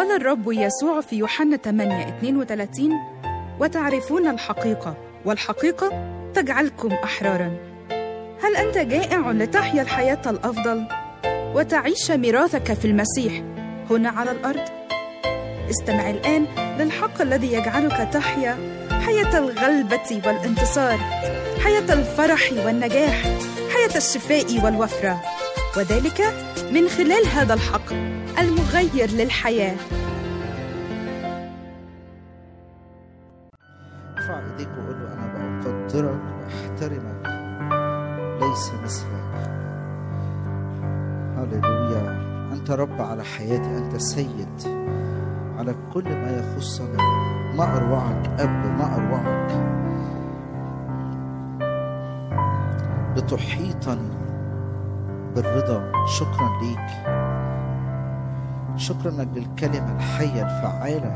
قال الرب يسوع في يوحنا 8 32 وتعرفون الحقيقة والحقيقة تجعلكم أحرارا هل أنت جائع لتحيا الحياة الأفضل وتعيش ميراثك في المسيح هنا على الأرض؟ استمع الآن للحق الذي يجعلك تحيا حياة الغلبة والانتصار حياة الفرح والنجاح حياة الشفاء والوفرة وذلك من خلال هذا الحق المغير للحياه ارفع ايديك وقول له انا بقدرك واحترمك ليس مثلك هللويا انت رب على حياتي انت سيد على كل ما يخصني ما اروعك اب ما اروعك بتحيطني بالرضا شكرا ليك شكرا لك للكلمة الحية الفعالة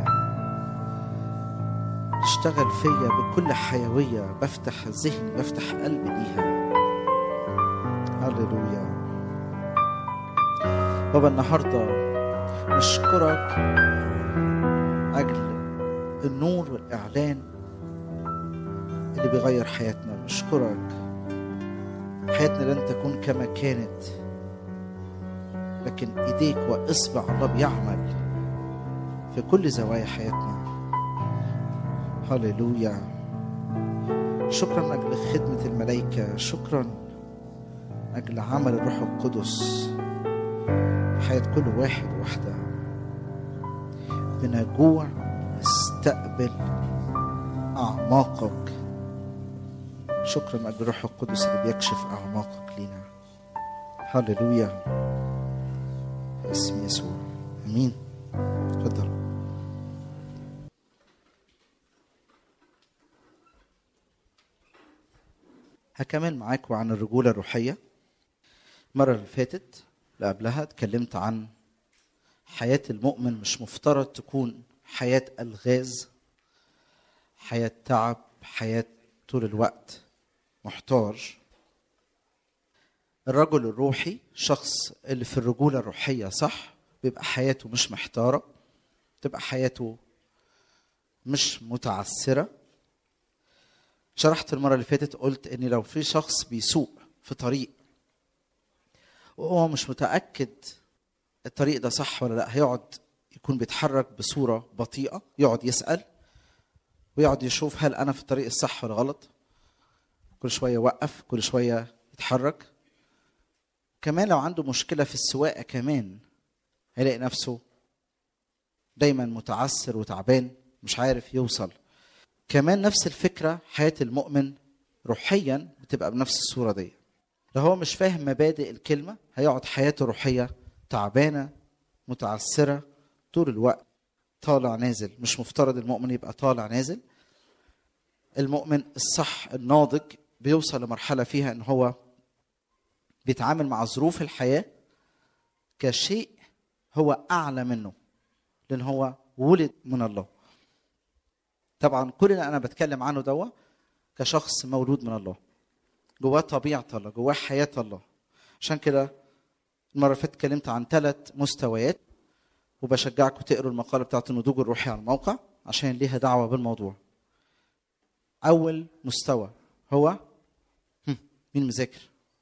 تشتغل فيا بكل حيوية بفتح ذهني بفتح قلبي ليها هللويا بابا النهاردة نشكرك أجل النور والإعلان اللي بيغير حياتنا نشكرك حياتنا لن تكون كما كانت لكن ايديك واصبع الله بيعمل في كل زوايا حياتنا هللويا شكرا اجل خدمه الملائكه شكرا اجل عمل الروح القدس في حياه كل واحد وواحده بنجوع نستقبل اعماقك شكرا اجل الروح القدس اللي بيكشف اعماقك لينا هللويا باسم يسوع امين اتفضل هكمل معاكم عن الرجوله الروحيه المره اللي فاتت اللي قبلها اتكلمت عن حياه المؤمن مش مفترض تكون حياه الغاز حياه تعب حياه طول الوقت محتار الرجل الروحي شخص اللي في الرجولة الروحية صح بيبقى حياته مش محتارة تبقى حياته مش متعسرة شرحت المرة اللي فاتت قلت ان لو في شخص بيسوق في طريق وهو مش متأكد الطريق ده صح ولا لا هيقعد يكون بيتحرك بصورة بطيئة يقعد يسأل ويقعد يشوف هل أنا في الطريق الصح ولا غلط كل شوية يوقف كل شوية يتحرك كمان لو عنده مشكلة في السواقة كمان هيلاقي نفسه دايما متعسر وتعبان مش عارف يوصل كمان نفس الفكرة حياة المؤمن روحيا بتبقى بنفس الصورة دي لو هو مش فاهم مبادئ الكلمة هيقعد حياته روحية تعبانة متعسرة طول الوقت طالع نازل مش مفترض المؤمن يبقى طالع نازل المؤمن الصح الناضج بيوصل لمرحلة فيها ان هو بيتعامل مع ظروف الحياة كشيء هو أعلى منه لأن هو ولد من الله طبعا كل اللي أنا بتكلم عنه دوا كشخص مولود من الله جواه طبيعة الله جواه حياة الله عشان كده المرة اللي فاتت اتكلمت عن ثلاث مستويات وبشجعكم تقروا المقالة بتاعت النضوج الروحي على الموقع عشان ليها دعوة بالموضوع أول مستوى هو مين مذاكر؟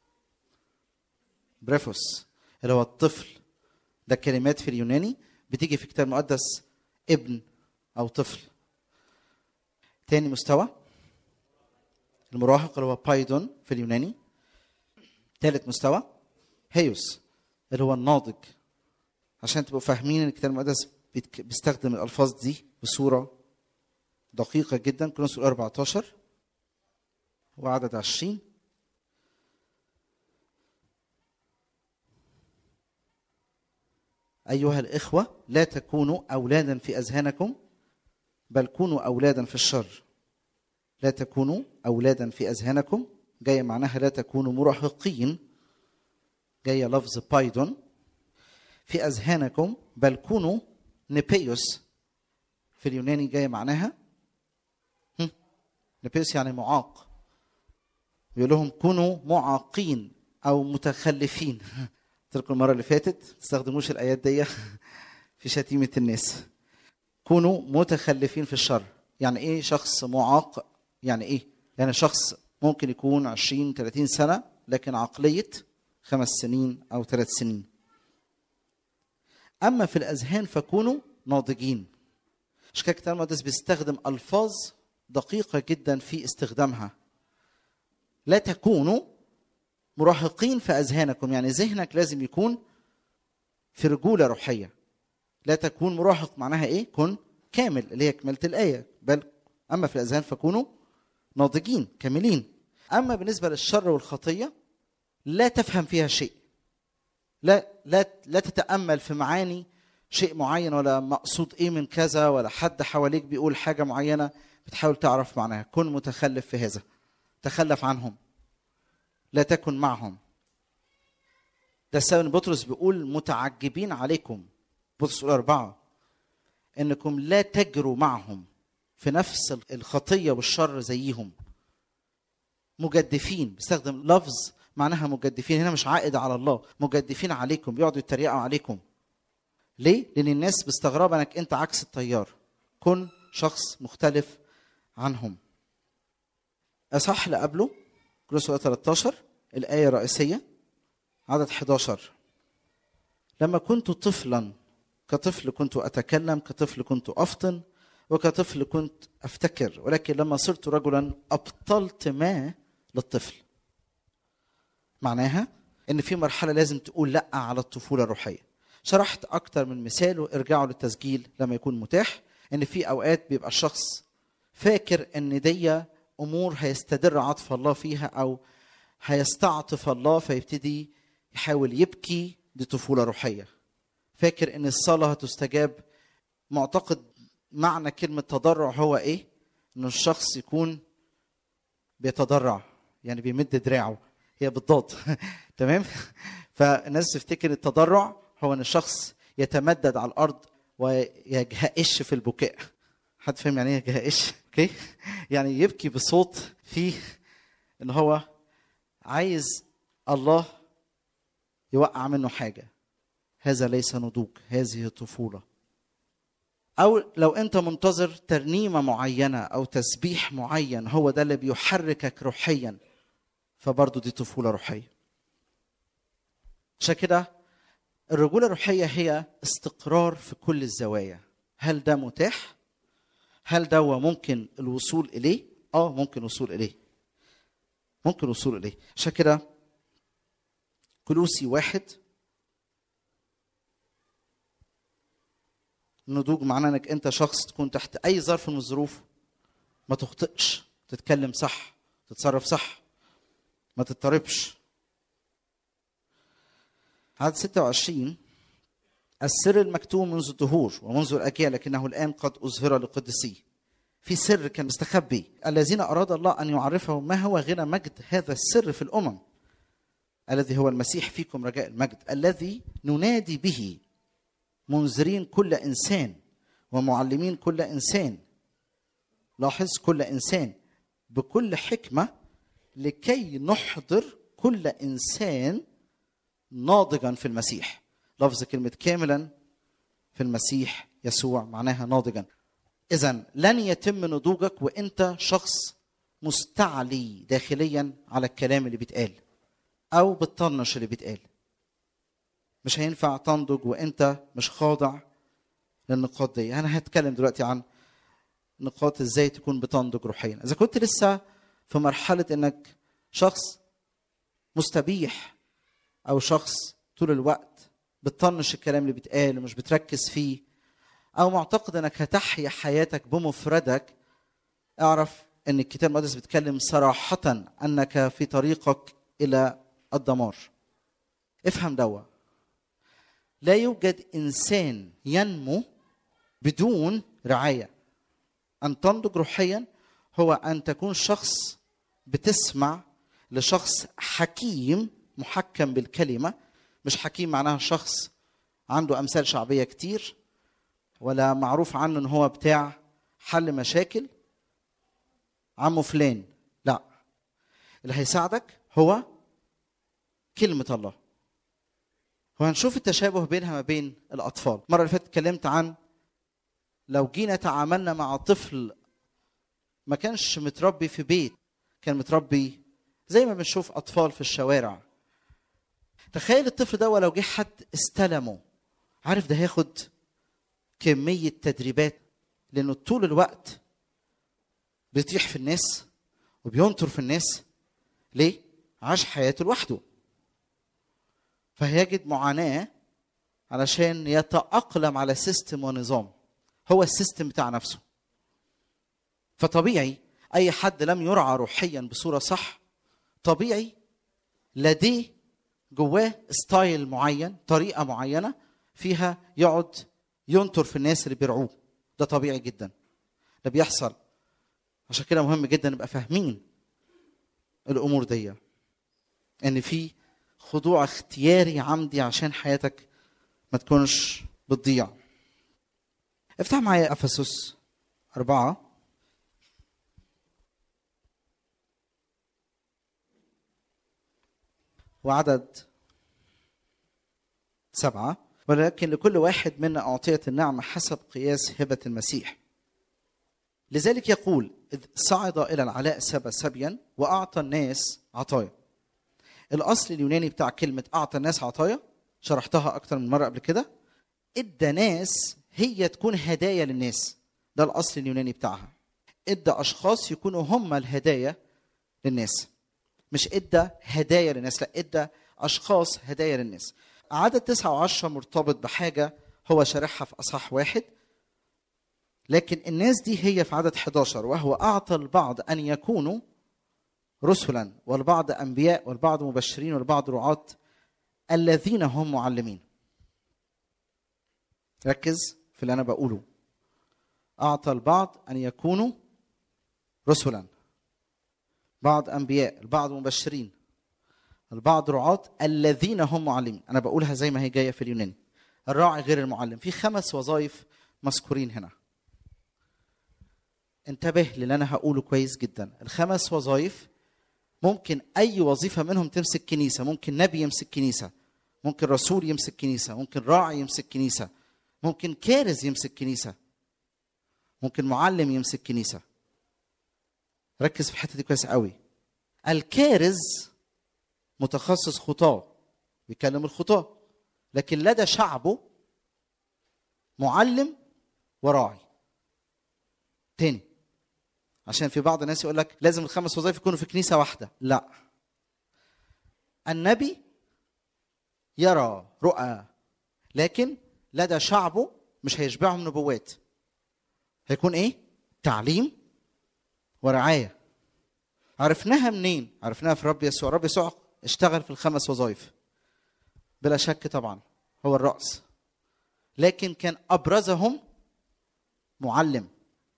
بريفوس اللي هو الطفل ده كلمات في اليوناني بتيجي في كتاب مقدس ابن او طفل تاني مستوى المراهق اللي هو بايدون في اليوناني ثالث مستوى هيوس اللي هو الناضج عشان تبقوا فاهمين ان الكتاب المقدس بيستخدم الالفاظ دي بصوره دقيقه جدا كورنثوس 14 وعدد 20 أيها الإخوة لا تكونوا أولادا في أذهانكم بل كونوا أولادا في الشر لا تكونوا أولادا في أذهانكم جاية معناها لا تكونوا مراهقين جاية لفظ بايدون في أذهانكم بل كونوا نبيوس في اليوناني جاية معناها نبيوس يعني معاق بيقول لهم كونوا معاقين أو متخلفين قلت لكم المره اللي فاتت ما تستخدموش الايات دي في شتيمة الناس كونوا متخلفين في الشر يعني ايه شخص معاق يعني ايه يعني شخص ممكن يكون 20 30 سنة لكن عقلية خمس سنين أو ثلاث سنين أما في الأذهان فكونوا ناضجين مش كده الكتاب المقدس بيستخدم ألفاظ دقيقة جدا في استخدامها لا تكونوا مراهقين في أذهانكم يعني ذهنك لازم يكون في رجولة روحية لا تكون مراهق معناها إيه؟ كن كامل اللي هي كمالة الآية بل أما في الأذهان فكونوا ناضجين كاملين أما بالنسبة للشر والخطية لا تفهم فيها شيء لا لا لا تتامل في معاني شيء معين ولا مقصود ايه من كذا ولا حد حواليك بيقول حاجه معينه بتحاول تعرف معناها كن متخلف في هذا تخلف عنهم لا تكن معهم ده السبب ان بطرس بيقول متعجبين عليكم بطرس يقول أربعة إنكم لا تجروا معهم في نفس الخطية والشر زيهم مجدفين بيستخدم لفظ معناها مجدفين هنا مش عائد على الله مجدفين عليكم بيقعدوا يتريقوا عليكم ليه؟ لأن الناس مستغربة إنك أنت عكس التيار كن شخص مختلف عنهم أصح اللي قبله كورنثوس 13 الآية الرئيسية عدد 11 لما كنت طفلا كطفل كنت أتكلم كطفل كنت أفطن وكطفل كنت أفتكر ولكن لما صرت رجلا أبطلت ما للطفل معناها ان في مرحله لازم تقول لا على الطفوله الروحيه شرحت اكتر من مثال وارجعوا للتسجيل لما يكون متاح ان في اوقات بيبقى الشخص فاكر ان دي امور هيستدر عطف الله فيها او هيستعطف الله فيبتدي يحاول يبكي دي طفوله روحيه فاكر ان الصلاه هتستجاب معتقد معنى كلمه تضرع هو ايه ان الشخص يكون بيتضرع يعني بيمد دراعه هي بالضاد تمام فالناس تفتكر التضرع هو ان الشخص يتمدد على الارض ويجهقش في البكاء حد فاهم يعني ايه يجهقش اوكي يعني يبكي بصوت فيه ان هو عايز الله يوقع منه حاجه هذا ليس نضوج هذه طفوله او لو انت منتظر ترنيمه معينه او تسبيح معين هو ده اللي بيحركك روحيا فبرضه دي طفوله روحيه عشان كده الرجوله الروحيه هي استقرار في كل الزوايا هل ده متاح هل ده ممكن الوصول اليه اه ممكن الوصول اليه ممكن الوصول اليه عشان كده كلوسي واحد النضوج معناه انك انت شخص تكون تحت اي ظرف من الظروف ما تخطئش تتكلم صح تتصرف صح ما تضطربش عدد 26 السر المكتوم منذ الدهور ومنذ الأجيال لكنه الآن قد أظهر لقدسيه في سر كان مستخبي الذين أراد الله أن يعرفهم ما هو غنى مجد هذا السر في الأمم الذي هو المسيح فيكم رجاء المجد الذي ننادي به منذرين كل إنسان ومعلمين كل إنسان لاحظ كل إنسان بكل حكمة لكي نحضر كل إنسان ناضجا في المسيح لفظ كلمة كاملا في المسيح يسوع معناها ناضجا إذا لن يتم نضوجك وأنت شخص مستعلي داخليا على الكلام اللي بيتقال أو بتطنش اللي بيتقال مش هينفع تنضج وأنت مش خاضع للنقاط دي أنا هتكلم دلوقتي عن نقاط إزاي تكون بتنضج روحيا إذا كنت لسه في مرحلة إنك شخص مستبيح أو شخص طول الوقت بتطنش الكلام اللي بيتقال ومش بتركز فيه أو معتقد إنك هتحيا حياتك بمفردك اعرف إن الكتاب المقدس بيتكلم صراحة أنك في طريقك إلى الدمار. افهم دوا لا يوجد إنسان ينمو بدون رعاية. أن تنضج روحيا هو أن تكون شخص بتسمع لشخص حكيم محكم بالكلمة مش حكيم معناها شخص عنده أمثال شعبية كتير ولا معروف عنه إن هو بتاع حل مشاكل عمه فلان لا اللي هيساعدك هو كلمة الله وهنشوف التشابه بينها ما بين الاطفال المره اللي فاتت اتكلمت عن لو جينا تعاملنا مع طفل ما كانش متربي في بيت كان متربي زي ما بنشوف اطفال في الشوارع تخيل الطفل ده لو جه حد استلمه عارف ده هياخد كميه تدريبات لانه طول الوقت بيطيح في الناس وبينطر في الناس ليه عاش حياته لوحده فهيجد معاناه علشان يتاقلم على سيستم ونظام هو السيستم بتاع نفسه فطبيعي اي حد لم يرعى روحيا بصوره صح طبيعي لديه جواه ستايل معين طريقه معينه فيها يقعد ينطر في الناس اللي بيرعوه ده طبيعي جدا ده بيحصل عشان كده مهم جدا نبقى فاهمين الامور دي ان في خضوع اختياري عمدي عشان حياتك ما تكونش بتضيع افتح معايا افسس أربعة وعدد سبعة ولكن لكل واحد منا أعطيت النعمة حسب قياس هبة المسيح لذلك يقول إذ صعد إلى العلاء سبا سبيا وأعطى الناس عطايا الأصل اليوناني بتاع كلمة أعطى الناس عطايا شرحتها أكتر من مرة قبل كده ادى ناس هي تكون هدايا للناس ده الاصل اليوناني بتاعها ادى اشخاص يكونوا هم الهدايا للناس مش ادى هدايا للناس لا ادى اشخاص هدايا للناس عدد تسعة وعشرة مرتبط بحاجة هو شارحها في أصحاح واحد لكن الناس دي هي في عدد 11 وهو أعطى البعض أن يكونوا رسلا والبعض أنبياء والبعض مبشرين والبعض رعاة الذين هم معلمين ركز في اللي انا بقوله اعطى البعض ان يكونوا رسلا بعض انبياء البعض مبشرين البعض رعاة الذين هم معلمين انا بقولها زي ما هي جايه في اليوناني الراعي غير المعلم في خمس وظائف مذكورين هنا انتبه للي انا هقوله كويس جدا الخمس وظائف ممكن اي وظيفه منهم تمسك كنيسه ممكن نبي يمسك كنيسه ممكن رسول يمسك كنيسه ممكن راعي يمسك كنيسه ممكن كارز يمسك كنيسة ممكن معلم يمسك كنيسة ركز في الحتة دي كويس قوي الكارز متخصص خطاة بيكلم الخطاة لكن لدى شعبه معلم وراعي تاني عشان في بعض الناس يقول لك لازم الخمس وظائف يكونوا في كنيسة واحدة لا النبي يرى رؤى لكن لدى شعبه مش هيشبعهم نبوات هيكون ايه تعليم ورعايه عرفناها منين عرفناها في الرب يسوع الرب يسوع اشتغل في الخمس وظائف بلا شك طبعا هو الراس لكن كان ابرزهم معلم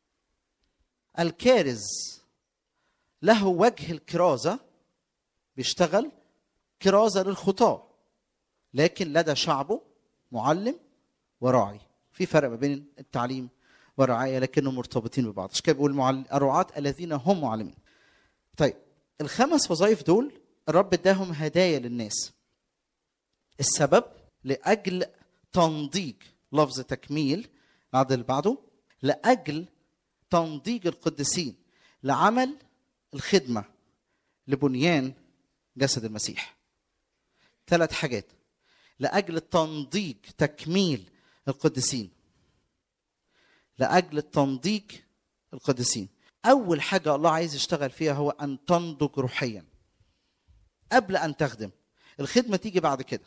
الكارز له وجه الكرازه بيشتغل كرازه للخطاه لكن لدى شعبه معلم وراعي في فرق ما بين التعليم والرعايه لكنهم مرتبطين ببعض عشان كده بيقول معل... الرعاة الذين هم معلمين طيب الخمس وظائف دول الرب اداهم هدايا للناس السبب لاجل تنضيج لفظ تكميل العدد اللي بعده لاجل تنضيج القديسين لعمل الخدمه لبنيان جسد المسيح ثلاث حاجات لاجل تنضيج تكميل القديسين لاجل تنضيج القديسين اول حاجه الله عايز يشتغل فيها هو ان تنضج روحيا قبل ان تخدم الخدمه تيجي بعد كده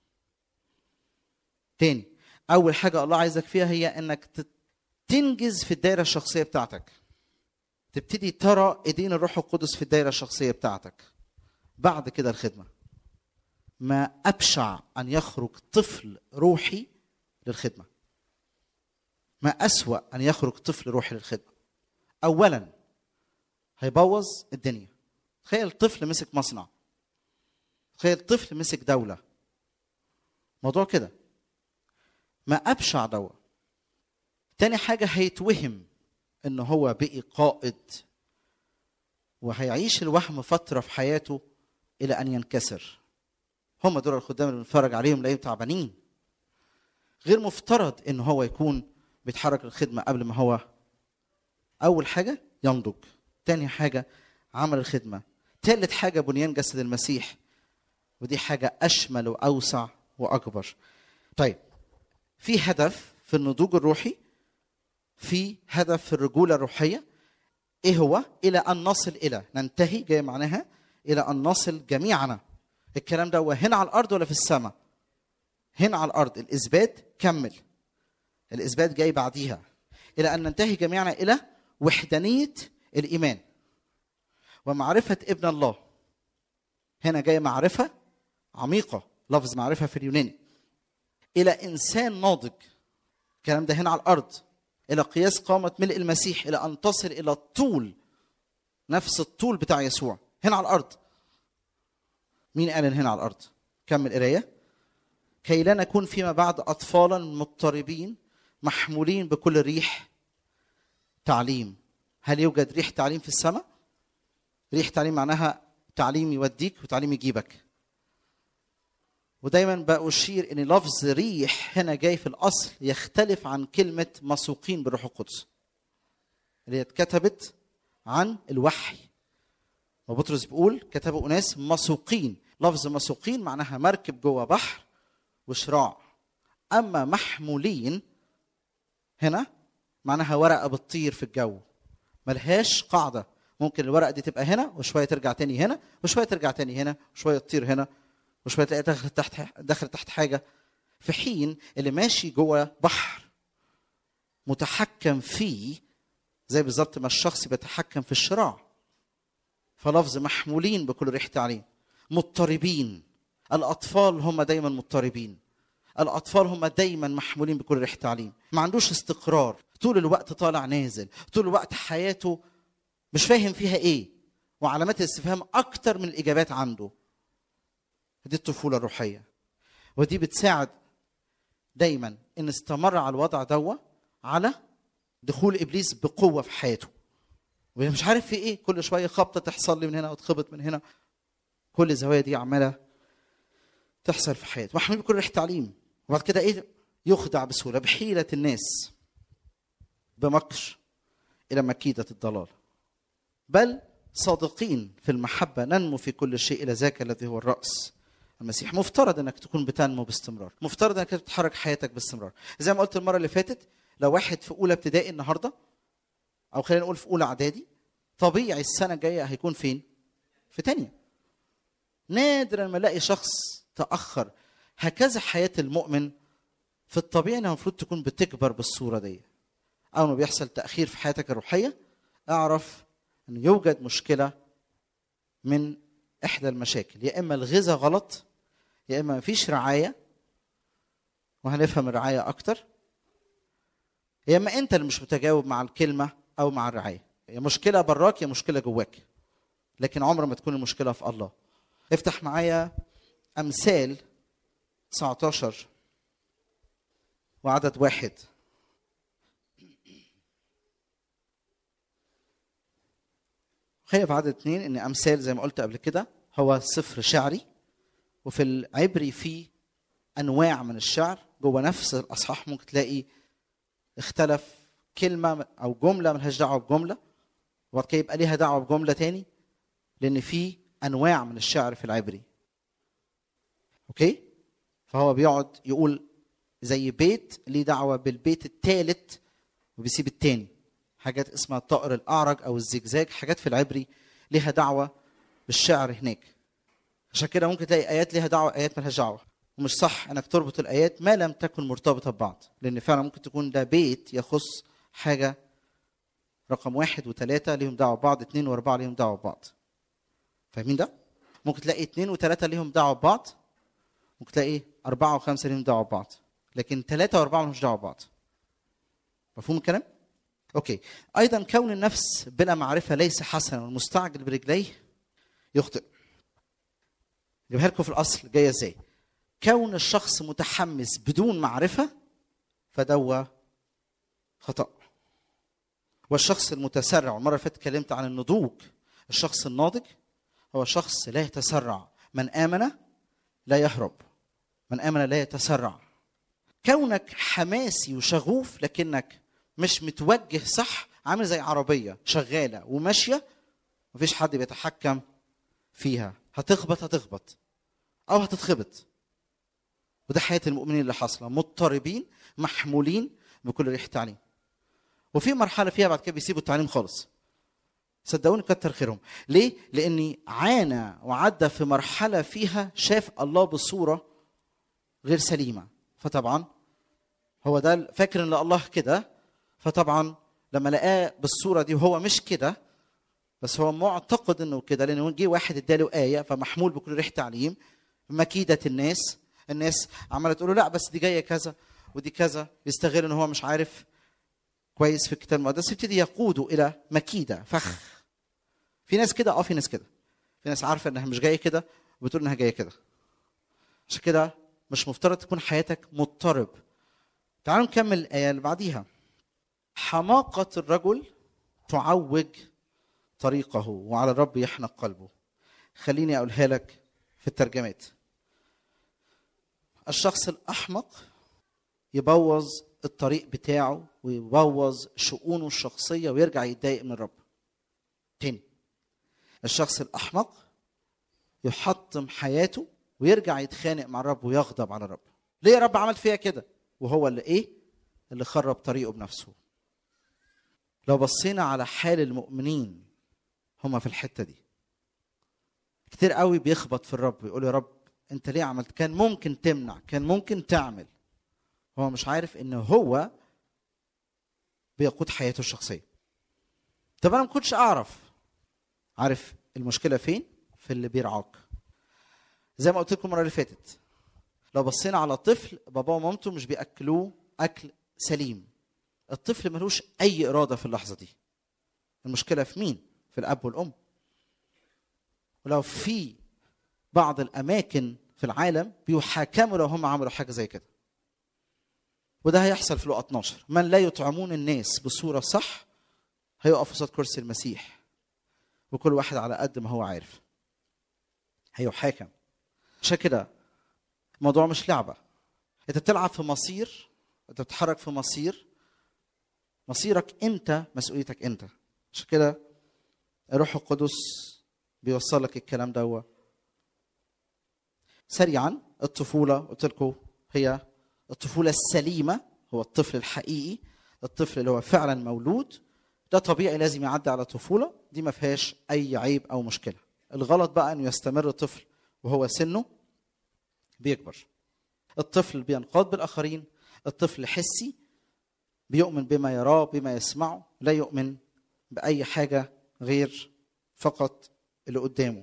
تاني اول حاجه الله عايزك فيها هي انك تنجز في الدائره الشخصيه بتاعتك تبتدي ترى ايدين الروح القدس في الدائره الشخصيه بتاعتك بعد كده الخدمه ما ابشع ان يخرج طفل روحي للخدمه ما اسوا ان يخرج طفل روحي للخدمه اولا هيبوظ الدنيا تخيل طفل مسك مصنع تخيل طفل مسك دوله موضوع كده ما ابشع دوا تاني حاجه هيتوهم ان هو بقي قائد وهيعيش الوهم فتره في حياته الى ان ينكسر هم دول الخدام اللي بنتفرج عليهم نلاقيهم تعبانين غير مفترض ان هو يكون بيتحرك الخدمه قبل ما هو اول حاجه ينضج تاني حاجه عمل الخدمه تالت حاجه بنيان جسد المسيح ودي حاجه اشمل واوسع واكبر طيب في هدف في النضوج الروحي في هدف في الرجوله الروحيه ايه هو الى ان نصل الى ننتهي جاي معناها الى ان نصل جميعنا الكلام ده هو هنا على الارض ولا في السماء هنا على الارض الاثبات كمل الاثبات جاي بعديها الى ان ننتهي جميعنا الى وحدانيه الايمان ومعرفه ابن الله هنا جاي معرفه عميقه لفظ معرفه في اليوناني الى انسان ناضج الكلام ده هنا على الارض الى قياس قامه ملء المسيح الى ان تصل الى الطول نفس الطول بتاع يسوع هنا على الارض مين قال إن هنا على الارض كمل قرايه كي لا نكون فيما بعد اطفالا مضطربين محمولين بكل ريح تعليم هل يوجد ريح تعليم في السماء ريح تعليم معناها تعليم يوديك وتعليم يجيبك ودايما بأشير ان لفظ ريح هنا جاي في الاصل يختلف عن كلمه مسوقين بالروح القدس اللي اتكتبت عن الوحي وبطرس بيقول كتبوا اناس مسوقين لفظ مسوقين معناها مركب جوه بحر وشراع اما محمولين هنا معناها ورقه بتطير في الجو ملهاش قاعده ممكن الورقه دي تبقى هنا وشويه ترجع تاني هنا وشويه ترجع تاني هنا وشويه تطير هنا وشويه تلاقي دخل تحت دخل تحت حاجه في حين اللي ماشي جوه بحر متحكم فيه زي بالظبط ما الشخص بيتحكم في الشراع فلفظ محمولين بكل ريح تعليم مضطربين الاطفال هم دايما مضطربين الاطفال هم دايما محمولين بكل ريح تعليم ما عندوش استقرار طول الوقت طالع نازل طول الوقت حياته مش فاهم فيها ايه وعلامات الاستفهام اكتر من الاجابات عنده دي الطفوله الروحيه ودي بتساعد دايما ان استمر على الوضع دوا على دخول ابليس بقوه في حياته ومش عارف في ايه كل شويه خبطه تحصل لي من هنا وتخبط من هنا كل الزوايا دي عماله تحصل في حياته محمول بكل ريح تعليم وبعد كده ايه يخدع بسهوله بحيله الناس بمكر الى مكيده الضلال بل صادقين في المحبه ننمو في كل شيء الى ذاك الذي هو الراس المسيح مفترض انك تكون بتنمو باستمرار مفترض انك تتحرك حياتك باستمرار زي ما قلت المره اللي فاتت لو واحد في اولى ابتدائي النهارده او خلينا نقول في اولى اعدادي طبيعي السنه الجايه هيكون فين في تانية نادرا ما الاقي شخص تاخر هكذا حياه المؤمن في الطبيعي انها المفروض تكون بتكبر بالصوره دي اول ما بيحصل تاخير في حياتك الروحيه اعرف ان يوجد مشكله من احدى المشاكل يا اما الغذاء غلط يا اما مفيش رعايه وهنفهم الرعايه اكتر يا اما انت اللي مش متجاوب مع الكلمه او مع الرعايه يا مشكله براك يا مشكله جواك لكن عمر ما تكون المشكله في الله افتح معايا امثال 19 وعدد واحد خلينا في عدد اثنين ان امثال زي ما قلت قبل كده هو سفر شعري وفي العبري فيه انواع من الشعر جوه نفس الاصحاح ممكن تلاقي اختلف كلمه او جمله ملهاش دعوه بجمله وبعد كده يبقى ليها دعوه بجمله تاني لان في انواع من الشعر في العبري اوكي فهو بيقعد يقول زي بيت ليه دعوه بالبيت الثالث وبيسيب التاني حاجات اسمها الطائر الاعرج او الزجزاج حاجات في العبري ليها دعوه بالشعر هناك عشان كده ممكن تلاقي ايات ليها دعوه ايات ملهاش دعوه ومش صح انك تربط الايات ما لم تكن مرتبطه ببعض لان فعلا ممكن تكون ده بيت يخص حاجه رقم واحد وثلاثه ليهم دعوه ببعض اثنين واربعه ليهم دعوه ببعض فاهمين ده؟ ممكن تلاقي اثنين وثلاثه ليهم دعوه ببعض ممكن تلاقي اربعه وخمسه ليهم دعوه ببعض لكن ثلاثه واربعه ملهمش دعوه ببعض مفهوم الكلام؟ اوكي ايضا كون النفس بلا معرفه ليس حسنا والمستعجل برجليه يخطئ جيبها لكم في الاصل جايه ازاي كون الشخص متحمس بدون معرفه فدوا خطا والشخص المتسرع والمره اللي فاتت اتكلمت عن النضوج الشخص الناضج هو شخص لا يتسرع من امن لا يهرب من امن لا يتسرع كونك حماسي وشغوف لكنك مش متوجه صح عامل زي عربيه شغاله وماشيه مفيش حد بيتحكم فيها هتخبط هتخبط او هتتخبط وده حياه المؤمنين اللي حاصله مضطربين محمولين بكل ريح تعليم وفي مرحله فيها بعد كده بيسيبوا التعليم خالص صدقوني كتر خيرهم ليه لاني عانى وعدى في مرحله فيها شاف الله بصوره غير سليمه فطبعا هو ده فاكر ان الله كده فطبعا لما لقاه بالصوره دي وهو مش كده بس هو معتقد انه كده لانه جه واحد اداله ايه فمحمول بكل ريح تعليم مكيده الناس الناس عماله تقول له لا بس دي جايه كذا ودي كذا بيستغل ان هو مش عارف كويس في الكتاب المقدس يبتدي يقوده الى مكيده فخ في ناس كده اه في ناس كده في ناس عارفه انها مش جايه كده وبتقول انها جايه كده عشان كده مش مفترض تكون حياتك مضطرب تعالوا نكمل الايه اللي بعديها حماقه الرجل تعوج طريقه وعلى الرب يحنق قلبه خليني اقولها لك في الترجمات الشخص الاحمق يبوظ الطريق بتاعه ويبوظ شؤونه الشخصيه ويرجع يتضايق من الرب تاني الشخص الاحمق يحطم حياته ويرجع يتخانق مع الرب ويغضب على الرب ليه يا رب عملت فيها كده وهو اللي ايه اللي خرب طريقه بنفسه لو بصينا على حال المؤمنين هما في الحته دي كتير قوي بيخبط في الرب ويقول يا رب انت ليه عملت كان ممكن تمنع كان ممكن تعمل هو مش عارف ان هو بيقود حياته الشخصيه طب انا ما كنتش اعرف عارف المشكله فين في اللي بيرعاك زي ما قلت لكم المره اللي فاتت لو بصينا على طفل باباه ومامته مش بياكلوه اكل سليم الطفل ملوش اي اراده في اللحظه دي المشكله في مين في الاب والام ولو في بعض الاماكن في العالم بيحاكموا لو هم عملوا حاجه زي كده وده هيحصل في لقا 12 من لا يطعمون الناس بصوره صح هيقف قصاد كرسي المسيح وكل واحد على قد ما هو عارف هيحاكم عشان كده الموضوع مش لعبه انت بتلعب في مصير انت بتتحرك في مصير مصيرك انت مسؤوليتك انت عشان كده الروح القدس بيوصل لك الكلام ده هو سريعا الطفوله قلت لكم هي الطفوله السليمه هو الطفل الحقيقي الطفل اللي هو فعلا مولود ده طبيعي لازم يعدي على طفوله دي ما فيهاش اي عيب او مشكله الغلط بقى انه يستمر الطفل وهو سنه بيكبر الطفل بينقاد بالاخرين الطفل حسي بيؤمن بما يراه بما يسمعه لا يؤمن باي حاجه غير فقط اللي قدامه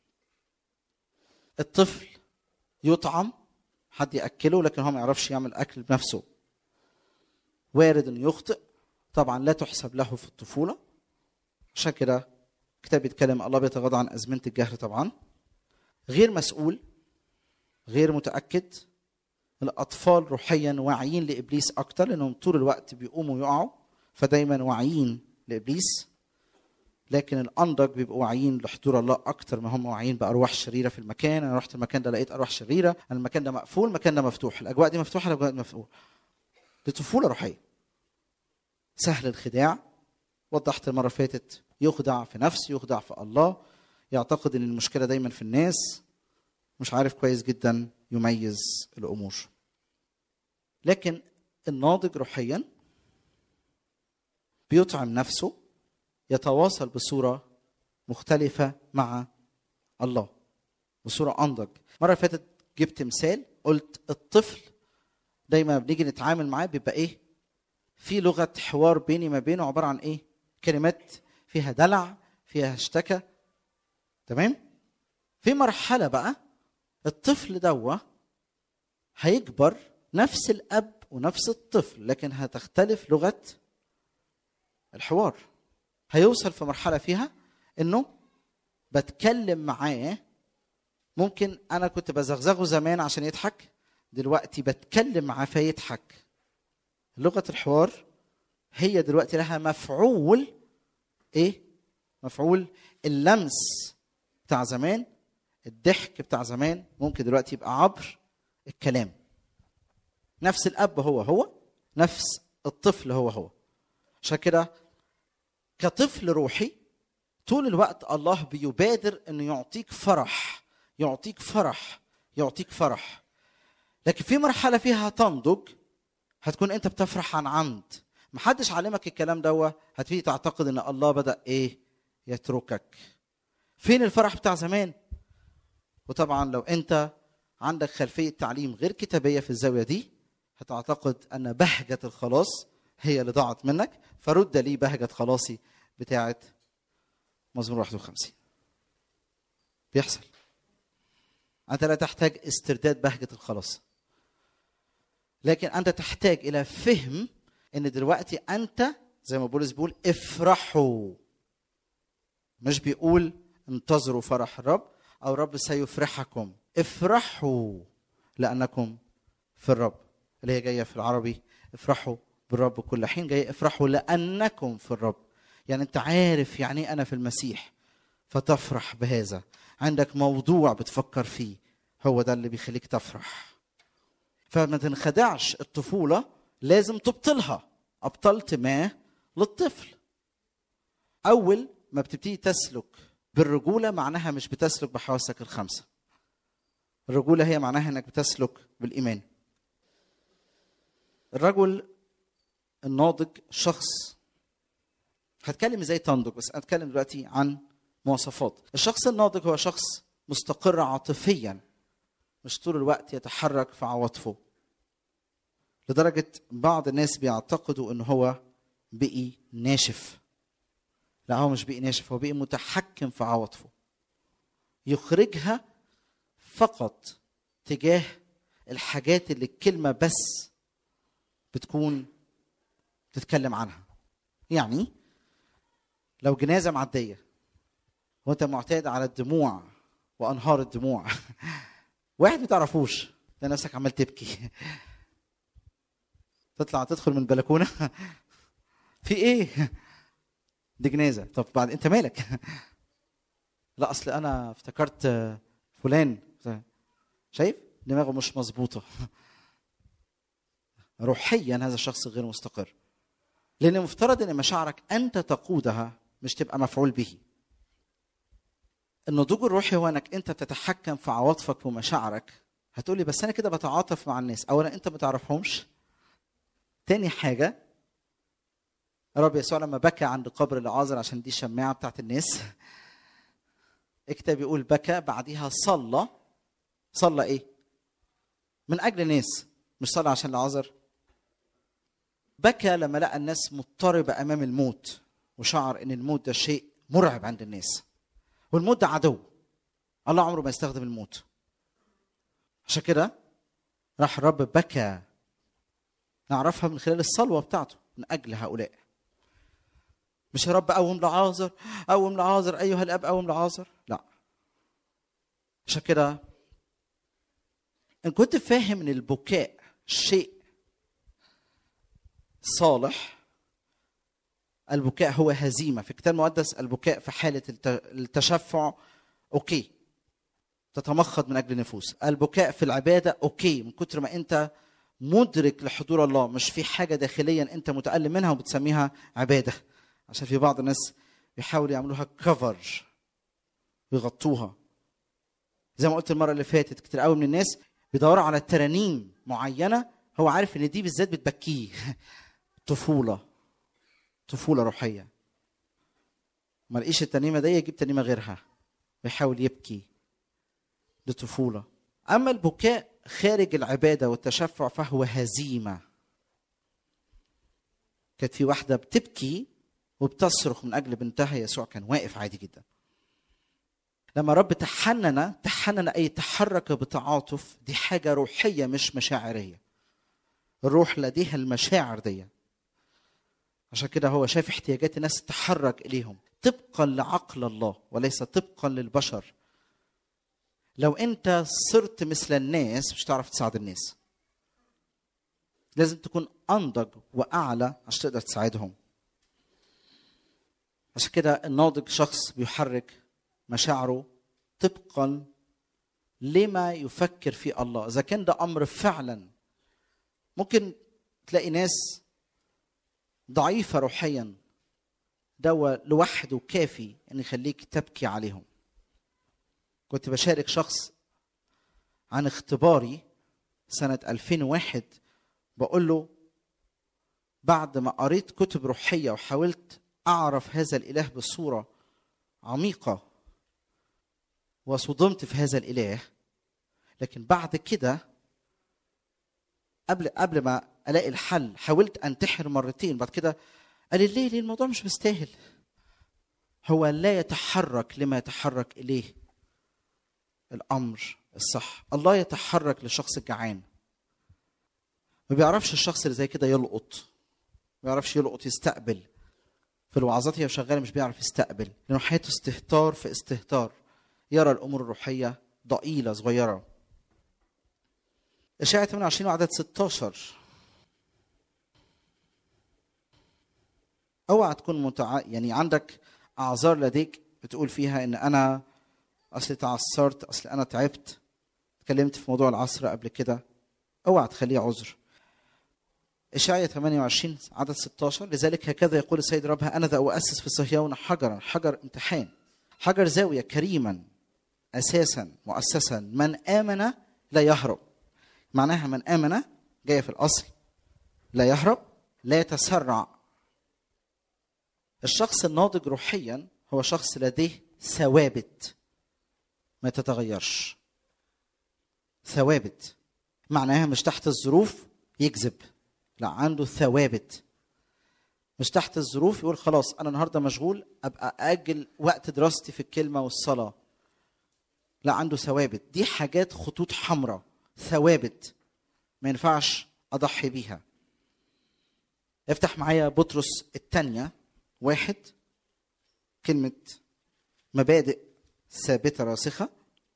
الطفل يطعم حد ياكله لكن هو ما يعرفش يعمل اكل بنفسه وارد انه يخطئ طبعا لا تحسب له في الطفوله عشان كده الكتاب بيتكلم الله بيتغاضى عن ازمنه الجهل طبعا غير مسؤول غير متاكد الاطفال روحيا واعيين لابليس اكتر لانهم طول الوقت بيقوموا يقعوا فدايما واعيين لابليس لكن الانضج بيبقوا واعيين لحضور الله اكتر ما هم واعيين بارواح شريره في المكان انا رحت المكان ده لقيت ارواح شريره أنا المكان ده مقفول المكان ده مفتوح الاجواء دي مفتوحه الاجواء دي مفتوحه دي طفوله روحيه سهل الخداع وضحت المره اللي فاتت يخدع في نفسه يخدع في الله يعتقد ان المشكله دايما في الناس مش عارف كويس جدا يميز الامور لكن الناضج روحيا بيطعم نفسه يتواصل بصوره مختلفه مع الله بصوره انضج مره فاتت جبت مثال قلت الطفل دايما بنيجي نتعامل معاه بيبقى ايه في لغه حوار بيني ما بينه عباره عن ايه كلمات فيها دلع فيها اشتكى تمام في مرحله بقى الطفل دوا هيكبر نفس الاب ونفس الطفل لكن هتختلف لغه الحوار هيوصل في مرحله فيها انه بتكلم معاه ممكن انا كنت بزغزغه زمان عشان يضحك دلوقتي بتكلم معاه فيضحك لغه الحوار هي دلوقتي لها مفعول ايه مفعول اللمس بتاع زمان الضحك بتاع زمان ممكن دلوقتي يبقى عبر الكلام نفس الاب هو هو نفس الطفل هو هو عشان كده كطفل روحي طول الوقت الله بيبادر انه يعطيك فرح يعطيك فرح يعطيك فرح لكن في مرحله فيها هتنضج هتكون انت بتفرح عن عمد محدش علمك الكلام دوا هتبتدي تعتقد ان الله بدا ايه يتركك فين الفرح بتاع زمان وطبعا لو انت عندك خلفيه تعليم غير كتابيه في الزاويه دي هتعتقد ان بهجه الخلاص هي اللي ضاعت منك فرد لي بهجه خلاصي بتاعه مزمور 51 بيحصل انت لا تحتاج استرداد بهجه الخلاص لكن انت تحتاج الى فهم ان دلوقتي انت زي ما بولس بيقول افرحوا مش بيقول انتظروا فرح الرب او الرب سيفرحكم افرحوا لانكم في الرب اللي هي جايه في العربي افرحوا بالرب كل حين جاي افرحوا لانكم في الرب يعني انت عارف يعني ايه انا في المسيح فتفرح بهذا عندك موضوع بتفكر فيه هو ده اللي بيخليك تفرح فما تنخدعش الطفولة لازم تبطلها أبطلت ما للطفل أول ما بتبتدي تسلك بالرجولة معناها مش بتسلك بحواسك الخمسة الرجولة هي معناها انك بتسلك بالإيمان الرجل الناضج شخص هتكلم ازاي تنضج بس هتكلم دلوقتي عن مواصفات الشخص الناضج هو شخص مستقر عاطفيا مش طول الوقت يتحرك في عواطفه لدرجة بعض الناس بيعتقدوا ان هو بقي ناشف لا هو مش بقي ناشف هو بقي متحكم في عواطفه يخرجها فقط تجاه الحاجات اللي الكلمة بس بتكون تتكلم عنها يعني لو جنازة معدية وانت معتاد على الدموع وانهار الدموع واحد ما تعرفوش تلاقي نفسك عمال تبكي تطلع تدخل من البلكونه في ايه دي جنازه طب بعد انت مالك لا اصل انا افتكرت فلان شايف دماغه مش مظبوطه روحيا هذا الشخص غير مستقر لان مفترض ان مشاعرك انت تقودها مش تبقى مفعول به النضوج الروحي هو انك انت بتتحكم في عواطفك ومشاعرك هتقولي بس انا كده بتعاطف مع الناس اولا انت ما تعرفهمش تاني حاجة رب يسوع لما بكى عند قبر العازر عشان دي الشماعة بتاعت الناس الكتاب يقول بكى بعديها صلى صلى ايه؟ من اجل الناس مش صلى عشان العازر بكى لما لقى الناس مضطربة امام الموت وشعر ان الموت ده شيء مرعب عند الناس والموت ده عدو الله عمره ما يستخدم الموت عشان كده راح الرب بكى نعرفها من خلال الصلوة بتاعته من أجل هؤلاء مش يا رب قوم لعازر قوم لعازر أيها الأب قوم لعازر لا عشان كده إن كنت فاهم إن البكاء شيء صالح البكاء هو هزيمة في الكتاب المقدس البكاء في حالة التشفع أوكي تتمخض من أجل النفوس البكاء في العبادة أوكي من كتر ما أنت مدرك لحضور الله مش في حاجة داخليا أنت متألم منها وبتسميها عبادة عشان في بعض الناس بيحاولوا يعملوها كفر ويغطوها زي ما قلت المرة اللي فاتت كتير قوي من الناس بيدوروا على ترانيم معينة هو عارف إن دي بالذات بتبكيه طفولة طفولة روحية ما لقيش الترنيمة دي يجيب ترنيمة غيرها ويحاول يبكي دي طفولة أما البكاء خارج العبادة والتشفع فهو هزيمة كانت في واحدة بتبكي وبتصرخ من أجل بنتها يسوع كان واقف عادي جدا لما رب تحنن تحنن أي تحرك بتعاطف دي حاجة روحية مش مشاعرية الروح لديها المشاعر دي عشان كده هو شايف احتياجات الناس تحرك إليهم طبقا لعقل الله وليس طبقا للبشر لو انت صرت مثل الناس مش هتعرف تساعد الناس لازم تكون انضج واعلى عشان تقدر تساعدهم عشان كده الناضج شخص بيحرك مشاعره طبقا لما يفكر في الله اذا كان ده امر فعلا ممكن تلاقي ناس ضعيفه روحيا ده لوحده كافي ان يخليك تبكي عليهم كنت بشارك شخص عن اختباري سنة 2001 بقول له بعد ما قريت كتب روحية وحاولت أعرف هذا الإله بصورة عميقة وصدمت في هذا الإله لكن بعد كده قبل قبل ما ألاقي الحل حاولت أنتحر مرتين بعد كده قال لي ليه ليه الموضوع مش مستاهل هو لا يتحرك لما يتحرك إليه الأمر الصح الله يتحرك لشخص الجعان ما بيعرفش الشخص اللي زي كده يلقط ما بيعرفش يلقط يستقبل في الوعظات هي شغاله مش بيعرف يستقبل لانه حياته استهتار في استهتار يرى الامور الروحيه ضئيله صغيره اشعياء 28 وعدد 16 اوعى تكون متع... يعني عندك اعذار لديك بتقول فيها ان انا اصل تعثرت اصل انا تعبت اتكلمت في موضوع العصر قبل كده اوعى تخليه عذر إشعياء 28 عدد 16 لذلك هكذا يقول السيد رب أنا ذا أؤسس في صهيون حجرا حجر امتحان حجر زاوية كريما أساسا مؤسسا من آمن لا يهرب معناها من آمن جاية في الأصل لا يهرب لا يتسرع الشخص الناضج روحيا هو شخص لديه ثوابت ما تتغيرش ثوابت معناها مش تحت الظروف يكذب لا عنده ثوابت مش تحت الظروف يقول خلاص انا النهارده مشغول ابقى اجل وقت دراستي في الكلمه والصلاه لا عنده ثوابت دي حاجات خطوط حمراء ثوابت ما ينفعش اضحي بيها افتح معايا بطرس الثانيه واحد كلمه مبادئ ثابته راسخه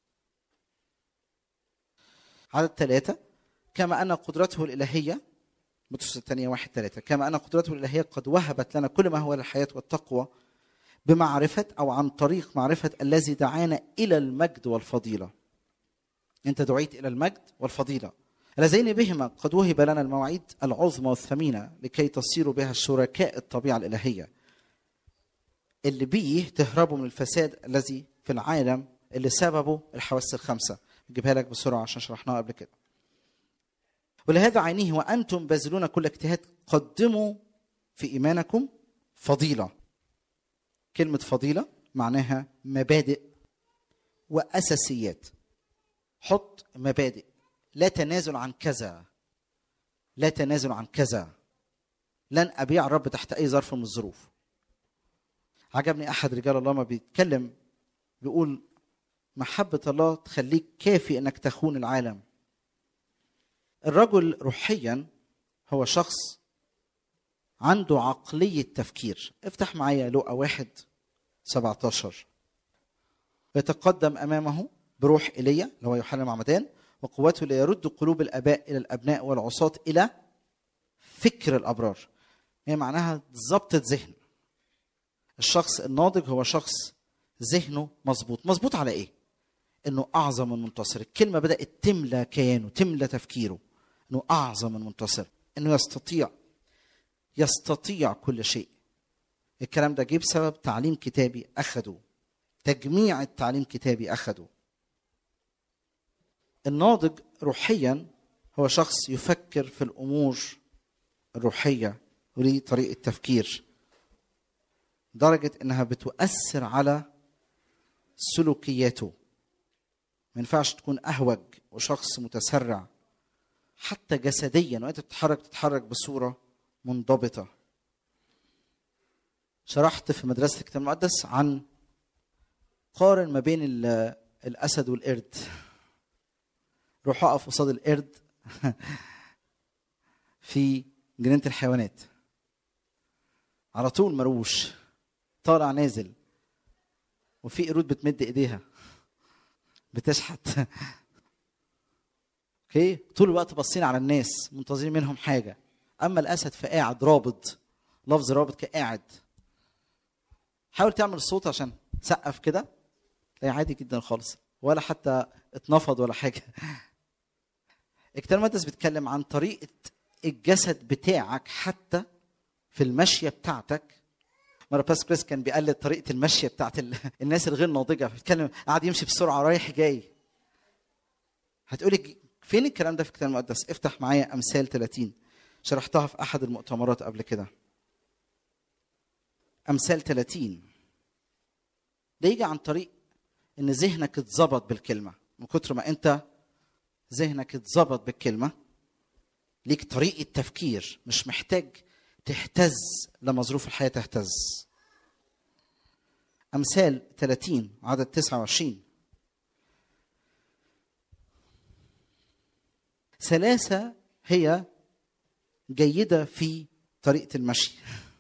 عدد ثلاثه كما ان قدرته الالهيه بطرس الثانية واحد ثلاثة كما أن قدرته الإلهية قد وهبت لنا كل ما هو للحياة والتقوى بمعرفة أو عن طريق معرفة الذي دعانا إلى المجد والفضيلة أنت دعيت إلى المجد والفضيلة اللذين بهما قد وهب لنا المواعيد العظمى والثمينة لكي تصيروا بها شركاء الطبيعة الإلهية اللي بيه تهربوا من الفساد الذي في العالم اللي سببه الحواس الخمسة نجيبها لك بسرعة عشان شرحناها قبل كده ولهذا عينيه وانتم باذلون كل اجتهاد قدموا في ايمانكم فضيله كلمه فضيله معناها مبادئ واساسيات حط مبادئ لا تنازل عن كذا لا تنازل عن كذا لن ابيع الرب تحت اي ظرف من الظروف عجبني احد رجال الله ما بيتكلم بيقول محبه الله تخليك كافي انك تخون العالم الرجل روحيا هو شخص عنده عقلية تفكير افتح معايا لقى واحد 17 يتقدم أمامه بروح إيليا اللي هو يوحنا المعمدان وقوته ليرد قلوب الآباء إلى الأبناء والعصاة إلى فكر الأبرار هي يعني معناها ضبط ذهن الشخص الناضج هو شخص ذهنه مظبوط مظبوط على ايه انه اعظم من منتصر الكلمه بدات تملى كيانه تملى تفكيره انه اعظم من منتصر انه يستطيع يستطيع كل شيء الكلام ده جه بسبب تعليم كتابي اخده تجميع التعليم كتابي اخده الناضج روحيا هو شخص يفكر في الامور الروحيه وليه طريقه تفكير درجه انها بتؤثر على سلوكياته ما ينفعش تكون اهوج وشخص متسرع حتى جسديا وانت بتتحرك تتحرك بصوره منضبطه شرحت في مدرسه الكتاب المقدس عن قارن ما بين الاسد والقرد روح اقف قصاد القرد في جنينه الحيوانات على طول مروش طالع نازل وفي قرود بتمد ايديها بتشحت اوكي طول الوقت باصين على الناس منتظرين منهم حاجه اما الاسد فقاعد رابط لفظ رابط كقاعد حاول تعمل صوت عشان سقف كده تلاقي عادي جدا خالص ولا حتى اتنفض ولا حاجه الكتاب المقدس بيتكلم عن طريقه الجسد بتاعك حتى في المشيه بتاعتك مره باس كريس كان بيقلد طريقه المشيه بتاعت ال... الناس الغير ناضجه بيتكلم قاعد يمشي بسرعه رايح جاي هتقولي فين الكلام ده في الكتاب المقدس افتح معايا امثال 30 شرحتها في احد المؤتمرات قبل كده امثال 30 ده يجي عن طريق ان ذهنك اتظبط بالكلمه من كتر ما انت ذهنك اتظبط بالكلمه ليك طريقه تفكير مش محتاج تهتز لما ظروف الحياه تهتز امثال 30 عدد 29 ثلاثه هي جيده في طريقه المشي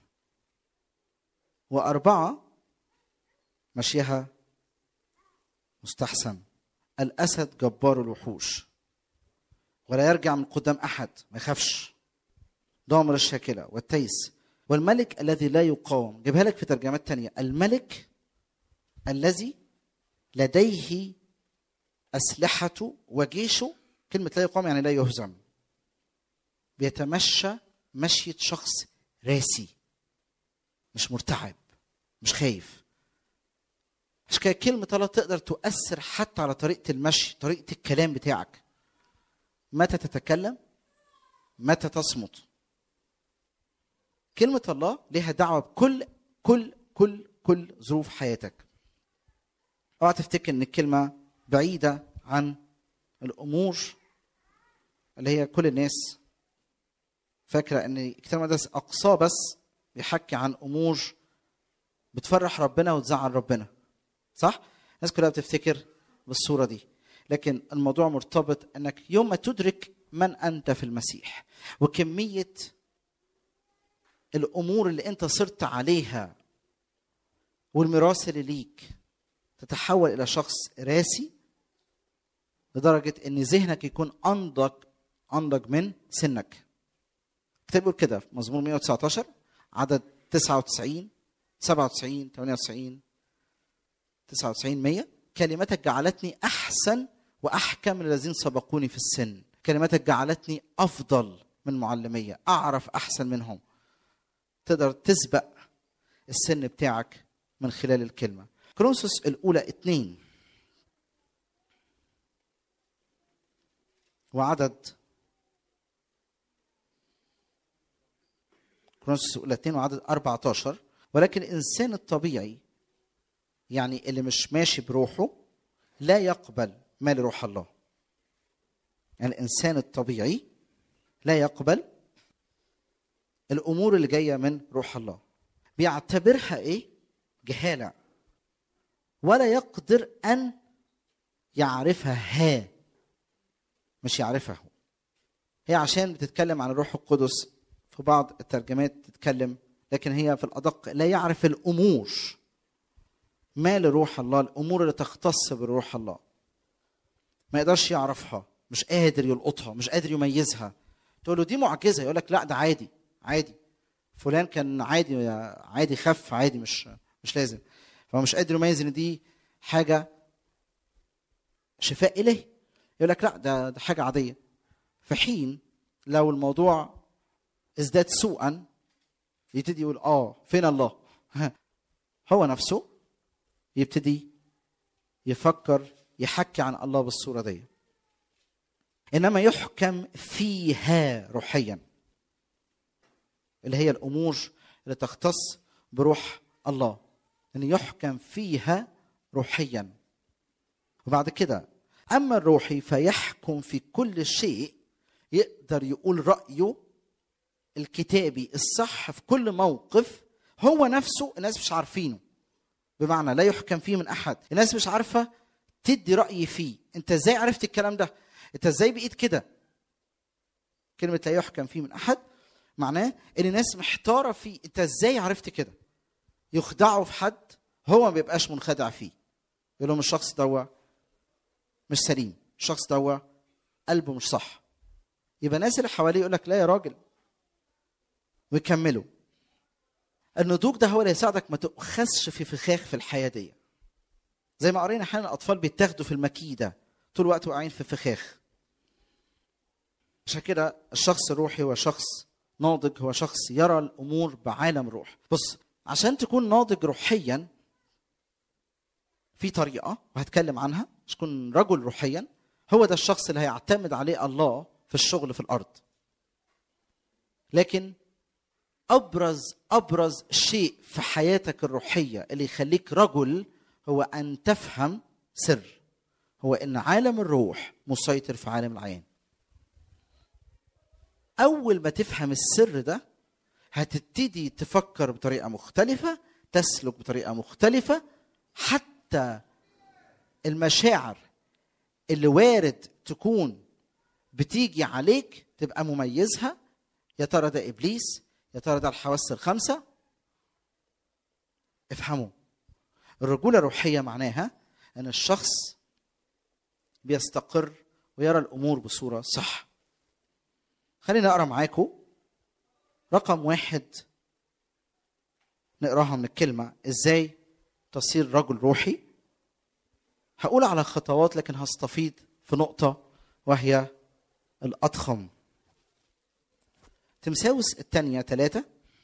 واربعه مشيها مستحسن الاسد جبار الوحوش ولا يرجع من قدام احد ما يخافش ضامر الشاكله والتيس والملك الذي لا يقاوم جيبها لك في ترجمات تانية الملك الذي لديه أسلحته وجيشه كلمة لا يقاوم يعني لا يهزم بيتمشى مشية شخص راسي مش مرتعب مش خايف عشان كده كلمة الله تقدر تؤثر حتى على طريقة المشي طريقة الكلام بتاعك متى تتكلم متى تصمت كلمة الله لها دعوة بكل كل كل كل ظروف حياتك اوعى تفتكر ان الكلمة بعيدة عن الامور اللي هي كل الناس فاكرة ان الكتاب المقدس اقصاه بس بيحكي عن امور بتفرح ربنا وتزعل ربنا صح؟ الناس كلها بتفتكر بالصورة دي لكن الموضوع مرتبط انك يوم ما تدرك من انت في المسيح وكمية الامور اللي انت صرت عليها والميراث اللي ليك تتحول الى شخص راسي لدرجه ان ذهنك يكون انضج انضج من سنك الكتاب بيقول كده في مزمور 119 عدد 99 97 98 99 100 كلمتك جعلتني احسن واحكم من الذين سبقوني في السن كلمتك جعلتني افضل من معلميه اعرف احسن منهم تقدر تسبق السن بتاعك من خلال الكلمة كرونسوس الأولى اتنين وعدد كرونسوس الأولى اتنين وعدد 14 ولكن الإنسان الطبيعي يعني اللي مش ماشي بروحه لا يقبل ما لروح الله يعني الإنسان الطبيعي لا يقبل الامور اللي جايه من روح الله بيعتبرها ايه جهاله ولا يقدر ان يعرفها ها مش يعرفها هو هي عشان بتتكلم عن الروح القدس في بعض الترجمات تتكلم لكن هي في الادق لا يعرف الامور ما لروح الله الامور اللي تختص بروح الله ما يقدرش يعرفها مش قادر يلقطها مش قادر يميزها تقول له دي معجزه يقول لك لا ده عادي عادي فلان كان عادي عادي خف عادي مش مش لازم فهو مش قادر يميز ان دي حاجه شفاء الهي يقول لك لا ده ده حاجه عاديه في حين لو الموضوع ازداد سوءا يبتدي يقول اه فين الله هو نفسه يبتدي يفكر يحكي عن الله بالصوره دي انما يحكم فيها روحيا اللي هي الامور اللي تختص بروح الله ان يحكم فيها روحيا وبعد كده اما الروحي فيحكم في كل شيء يقدر يقول رايه الكتابي الصح في كل موقف هو نفسه الناس مش عارفينه بمعنى لا يحكم فيه من احد الناس مش عارفه تدي راي فيه انت ازاي عرفت الكلام ده انت ازاي بقيت كده كلمه لا يحكم فيه من احد معناه ان الناس محتاره فيه انت ازاي عرفت كده يخدعوا في حد هو ما بيبقاش منخدع فيه يقول لهم الشخص ده مش سليم الشخص ده قلبه مش صح يبقى الناس اللي حواليه يقول لك لا يا راجل ويكملوا النضوج ده هو اللي يساعدك ما تؤخذش في فخاخ في الحياه دي زي ما قرينا احيانا الاطفال بيتاخدوا في المكيده طول الوقت واقعين في فخاخ عشان كده الشخص الروحي هو شخص ناضج هو شخص يرى الامور بعالم روح بص عشان تكون ناضج روحيا في طريقه وهتكلم عنها مش تكون رجل روحيا هو ده الشخص اللي هيعتمد عليه الله في الشغل في الارض لكن ابرز ابرز شيء في حياتك الروحيه اللي يخليك رجل هو ان تفهم سر هو ان عالم الروح مسيطر في عالم العيان اول ما تفهم السر ده هتبتدي تفكر بطريقه مختلفه تسلك بطريقه مختلفه حتى المشاعر اللي وارد تكون بتيجي عليك تبقى مميزها يا ترى ده ابليس يا ترى ده الحواس الخمسه افهموا الرجوله الروحيه معناها ان الشخص بيستقر ويرى الامور بصوره صح خليني اقرا معاكم رقم واحد نقراها من الكلمه ازاي تصير رجل روحي هقول على خطوات لكن هستفيض في نقطه وهي الاضخم تمساوس الثانية ثلاثة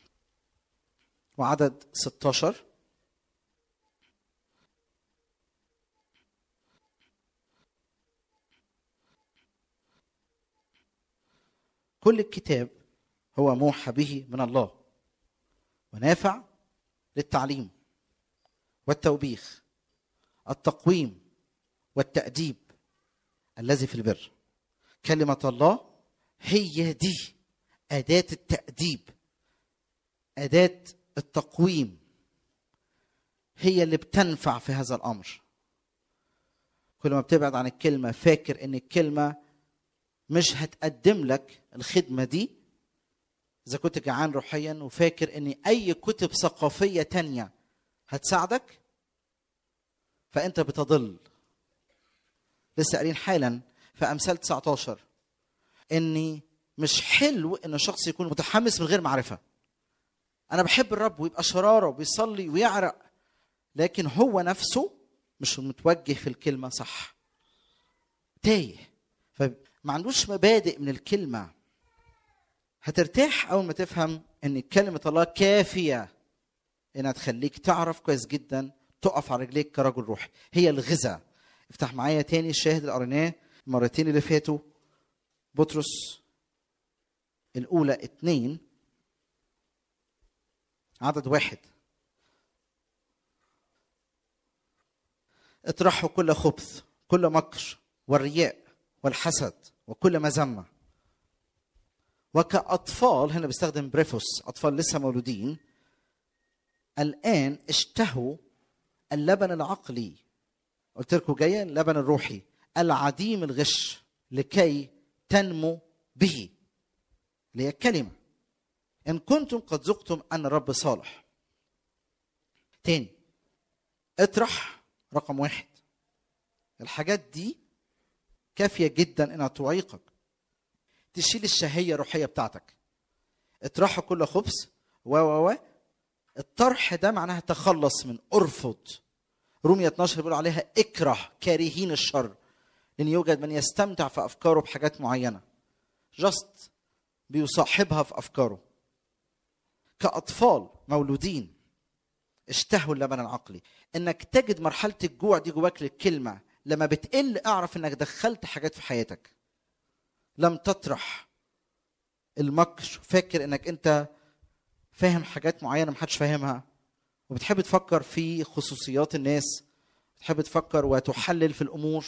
وعدد 16 كل الكتاب هو موحى به من الله ونافع للتعليم والتوبيخ التقويم والتأديب الذي في البر كلمة الله هي دي أداة التأديب أداة التقويم هي اللي بتنفع في هذا الأمر كل ما بتبعد عن الكلمة فاكر إن الكلمة مش هتقدم لك الخدمة دي إذا كنت جعان روحيا وفاكر إن أي كتب ثقافية تانية هتساعدك فأنت بتضل لسه قايلين حالا في أمثال 19 إني مش حلو ان شخص يكون متحمس من غير معرفه انا بحب الرب ويبقى شراره وبيصلي ويعرق لكن هو نفسه مش متوجه في الكلمه صح تايه فما عندوش مبادئ من الكلمه هترتاح اول ما تفهم ان كلمه الله كافيه انها تخليك تعرف كويس جدا تقف على رجليك كرجل روحي هي الغذاء افتح معايا تاني الشاهد اللي قريناه المرتين اللي فاتوا بطرس الأولى اتنين عدد واحد اطرحوا كل خبث كل مكر والرياء والحسد وكل مذمة وكأطفال هنا بيستخدم بريفوس أطفال لسه مولودين الآن اشتهوا اللبن العقلي قلت لكم جاية اللبن الروحي العديم الغش لكي تنمو به اللي هي الكلمة إن كنتم قد ذقتم أن الرب صالح تاني اطرح رقم واحد الحاجات دي كافية جدا إنها تعيقك تشيل الشهية الروحية بتاعتك اطرحوا كل خبز و و و الطرح ده معناها تخلص من ارفض رومية 12 بيقول عليها اكره كارهين الشر لان يوجد من يستمتع في افكاره بحاجات معينه جاست بيصاحبها في افكاره كاطفال مولودين اشتهوا اللبن العقلي انك تجد مرحله الجوع دي جواك للكلمه لما بتقل اعرف انك دخلت حاجات في حياتك لم تطرح المكر فاكر انك انت فاهم حاجات معينه محدش فاهمها وبتحب تفكر في خصوصيات الناس بتحب تفكر وتحلل في الامور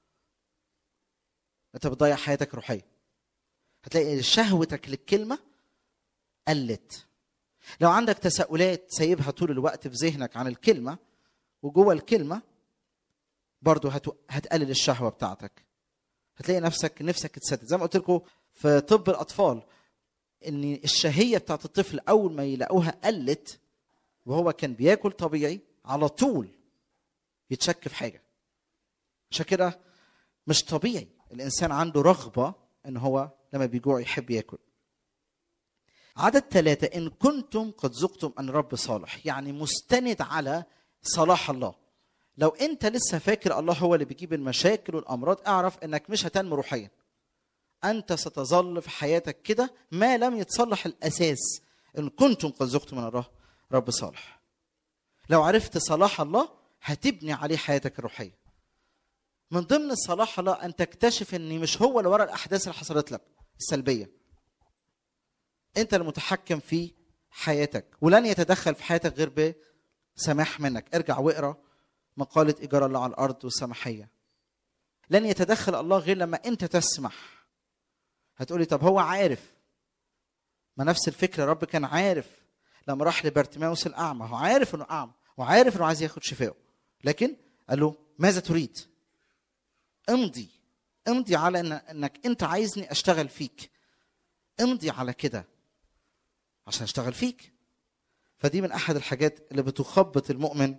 انت بتضيع حياتك الروحيه هتلاقي شهوتك للكلمه قلت لو عندك تساؤلات سايبها طول الوقت في ذهنك عن الكلمه وجوه الكلمه برضه هت... هتقلل الشهوه بتاعتك هتلاقي نفسك نفسك تسدد زي ما قلت لكم في طب الاطفال ان الشهيه بتاعت الطفل اول ما يلاقوها قلت وهو كان بياكل طبيعي على طول يتشك في حاجه عشان كده مش طبيعي الانسان عنده رغبه ان هو لما بيجوع يحب ياكل عدد ثلاثة إن كنتم قد ذقتم أن رب صالح يعني مستند على صلاح الله لو انت لسه فاكر الله هو اللي بيجيب المشاكل والامراض اعرف انك مش هتنمو روحيا انت ستظل في حياتك كده ما لم يتصلح الاساس ان كنتم قد ذقتم من الله رب صالح لو عرفت صلاح الله هتبني عليه حياتك الروحيه من ضمن صلاح الله ان تكتشف ان مش هو اللي ورا الاحداث اللي حصلت لك السلبيه انت المتحكم في حياتك ولن يتدخل في حياتك غير بسماح منك ارجع واقرا مقاله ايجار الله على الارض والسماحيه لن يتدخل الله غير لما انت تسمح هتقولي طب هو عارف ما نفس الفكره رب كان عارف لما راح لبرتماوس الاعمى هو عارف انه اعمى وعارف انه عايز ياخد شفائه لكن قال له ماذا تريد امضي امضي على إن انك انت عايزني اشتغل فيك امضي على كده عشان اشتغل فيك فدي من احد الحاجات اللي بتخبط المؤمن